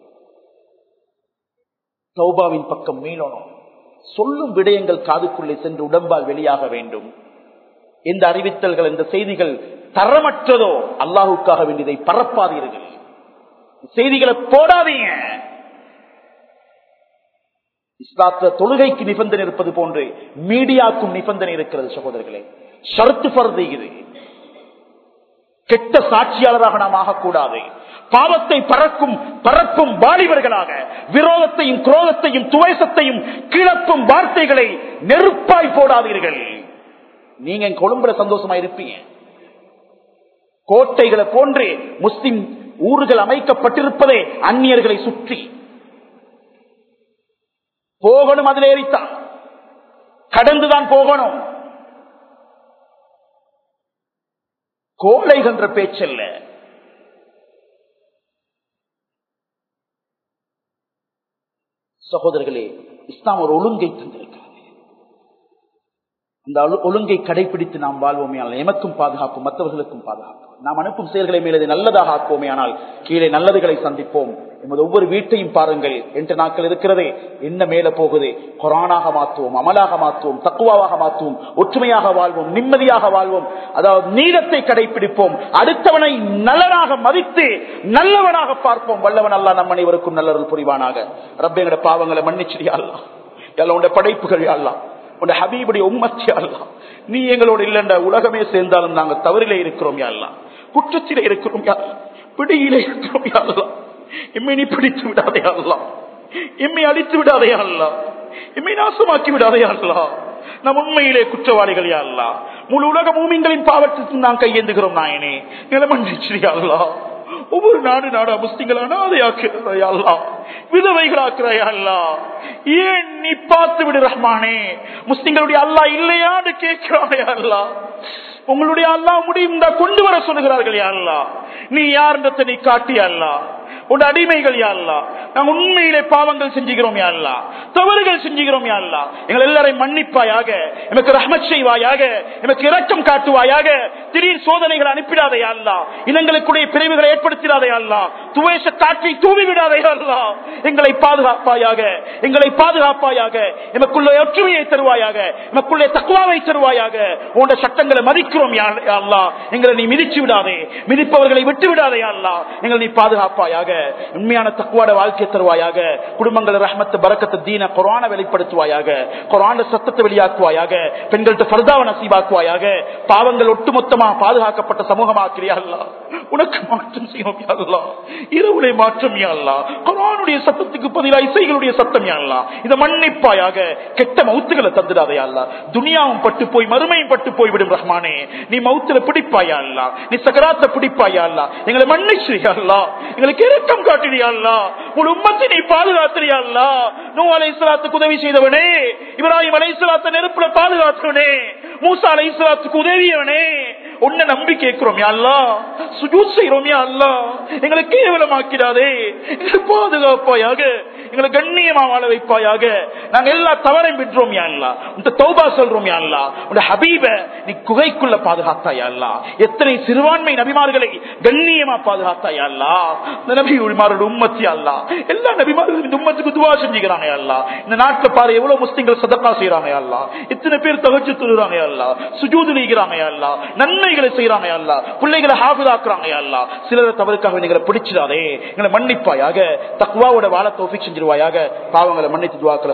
சௌபாவின் பக்கம் மீளணும் சொல்லும் விடயங்கள் காதுக்குள்ளே சென்று உடம்பால் வெளியாக வேண்டும் எந்த அறிவித்தல்கள் இந்த செய்திகள் தரமற்றதோ அல்லாஹுக்காக வேண்டியதை பரப்பாதீர்கள் செய்திகளை போடாதீங்க இஸ்லாத்த தொழுகைக்கு நிபந்தனை இருப்பது போன்று மீடியாக்கும் நிபந்தனை இருக்கிறது சகோதரர்களே ஷர்த்து பருது இது கெட்ட சாட்சியாளராக நாம் ஆகக்கூடாது பாவத்தை பறக்கும் பறக்கும் வாலிபர்களாக விரோதத்தையும் குரோதத்தையும் துவேசத்தையும் கிளப்பும் வார்த்தைகளை நெருப்பாய் போடாதீர்கள் நீங்க கொழும்புல சந்தோஷமா இருப்பீங்க கோட்டைகளை போன்று முஸ்லிம் ஊர்கள் அமைக்கப்பட்டிருப்பதே அந்நியர்களை சுற்றி போகணும் அதில் ஏறித்தான் கடந்துதான் போகணும் கோழைகின்ற பேச்சல்ல சகோதரர்களே இஸ்லாம் ஒரு ஒழுங்கை தந்திருக்கிறது அந்த ஒழுங்கை கடைபிடித்து நாம் வாழ்வோமே ஆனால் எமக்கும் பாதுகாப்பு மற்றவர்களுக்கும் பாதுகாப்பு நாம் அனுப்பும் செயல்களை மேலே நல்லதாக ஆக்குவோமே ஆனால் கீழே நல்லதுகளை சந்திப்போம் எமது ஒவ்வொரு வீட்டையும் பாருங்கள் என்ற நாட்கள் இருக்கிறதே என்ன மேல போகுது கொரானாக மாற்றுவோம் அமலாக மாற்றுவோம் தக்குவாவாக மாற்றுவோம் ஒற்றுமையாக வாழ்வோம் நிம்மதியாக வாழ்வோம் அதாவது நீளத்தை கடைபிடிப்போம் அடுத்தவனை நல்லவனாக மதித்து நல்லவனாக பார்ப்போம் வல்லவன் அல்லா நம் அனைவருக்கும் நல்லவர்கள் புரிவானாக ரப்ப பாவங்களை மன்னிச்சிடியா எல்லாம் உடைய படைப்புகள் அல்லா உடைய ஹபீபுடைய உம்மச்சி அல்லா நீ எங்களோட இல்லைன்ற உலகமே சேர்ந்தாலும் நாங்கள் தவறிலே இருக்கிறோம் யாரெல்லாம் குற்றத்திலே இருக்கிறோம் யார் பிடியிலே இருக்கிறோம் யாரெல்லாம் எம்மை நீ பிடித்து விடாதே அல்லா எம்மை அழித்து விடாதே அல்லா எம்மை நாசமாக்கி விடாதே அல்லா நம் உண்மையிலே குற்றவாளிகள் யாருலா முழு உலக மூமிங்களின் பாவத்திற்கு நான் கையேந்துகிறோம் நாயனே நிலமன்றிச்சியா அல்லா ஒவ்வொரு நாடு நாடா முஸ்லிம்கள் அனாதையாக்குறாயா விதவைகளாக்குறாயா அல்லா ஏன் நீ பார்த்து விடு ரஹ்மானே முஸ்லிம்களுடைய அல்லா இல்லையான்னு கேட்கிறாயா அல்லா உங்களுடைய அல்லா முடியும் கொண்டு வர சொல்லுகிறார்கள் யாருலா நீ யாருன்றதை நீ காட்டியா அல்லா உன் அடிமைகள் யாருலா நாங்க உண்மையிலே பாவங்கள் செஞ்சுகிறோம் யாருலா தவறுகள் செஞ்சுகிறோம் யாருலா எங்கள் எல்லாரையும் மன்னிப்பாயாக எனக்கு ரஹ்மத் செய்வாயாக எனக்கு இரக்கம் காட்டுவாயாக திடீர் சோதனைகள் அனுப்பிடாதே யாருலா இனங்களுக்குடைய பிரிவுகளை ஏற்படுத்திடாதே அல்லா துவேஷ காற்றை தூவி விடாதே அல்லா எங்களை பாதுகாப்பாயாக எங்களை பாதுகாப்பாயாக எமக்குள்ள ஒற்றுமையை தருவாயாக எமக்குள்ளே தக்குவாவை தருவாயாக உன்னோட சட்டங்களை மதிக்கிறோம் அல்லா எங்களை நீ மிதிச்சு விடாதே மிதிப்பவர்களை விட்டு விடாதே அல்லா எங்களை நீ பாதுகாப்பாயாக உண்மையான தக்குவாட வாழ்க்கை தருவாயாக குடும்பங்கள் ரஹமத்து பறக்கத்து தீன குரான வெளிப்படுத்துவாயாக குரான சத்தத்தை வெளியாக்குவாயாக பெண்கள்கிட்ட பர்தாவ நசீபாக்குவாயாக பாவங்கள் ஒட்டுமொத்தமா பாதுகாக்கப்பட்ட சமூகமாக்கிறியா அல்லா உனக்கு மாற்றம் செய்யும் அல்லா இரவுடைய மாற்றம் அல்லா குரானுடைய சத்தத்துக்கு பதிலாக இசைகளுடைய சத்தம் அல்லா இதை மன்னிப்பாயாக கெட்ட மவுத்துகளை தந்துடாதே அல்லா துனியாவும் பட்டு போய் மறுமையும் பட்டு போய் விடும் ரஹ்மானே நீ மவுத்துல பிடிப்பாயா அல்லா நீ சகராத்த பிடிப்பாயா அல்லா எங்களை மன்னிச்சு அல்லா எங்களுக்கு இரக்கம் காட்டினியா அல்லா உன் உம்மத்தை நீ பாதுகாத்திரியா அல்லா நூ அலை இஸ்லாத்துக்கு உதவி செய்தவனே இப்ராஹிம் அலை இஸ்லாத்த நெருப்புல பாதுகாத்தவனே மூசா அலை இஸ்லாத்துக்கு உதவியவனே உன்னை நம்பி கேட்கிறோம் யா அல்லா சுஜூத் செய்யறோம் யா அல்லா எங்களை கேவலமாக்கிறாதே எங்களை பாதுகாப்பாயாக எங்களை கண்ணியமா வாழ வைப்பாயாக நாங்க எல்லா தவறையும் விடுறோம் யா அல்லா உன் தௌபா சொல்றோம் யா அல்லா உன் ஹபீப நீ குகைக்குள்ள பாதுகாத்தாயா அல்லா எத்தனை சிறுபான்மை நபிமார்களை கண்ணியமா பாதுகாத்தாயா அல்லா இந்த நபிமாரோட உம்மத்தி அல்லா எல்லா நபிமார்களும் இந்த உம்மத்துக்கு துவா செஞ்சுக்கிறாங்க அல்லா இந்த நாட்டுல பாரு எவ்வளவு முஸ்லிம்கள் சதக்கா செய்யறாங்க அல்லா இத்தனை பேர் தகச்சு தொழுறாங்க அல்லா சுஜூது நீக்கிறாங்க அல்லா நன்மைகளை செய்யறாங்க அல்லா பிள்ளைகளை ஹாஃபிதாக்குறாங்க அல்லா சிலரை தவறுக்காக எங்களை பிடிச்சிடாதே எங்களை மன்னிப்பாயாக தக்குவாவோட வாழ தோஃபிக் செஞ்சிருவாயாக பாவங்களை மன்னித்து துவாக்களை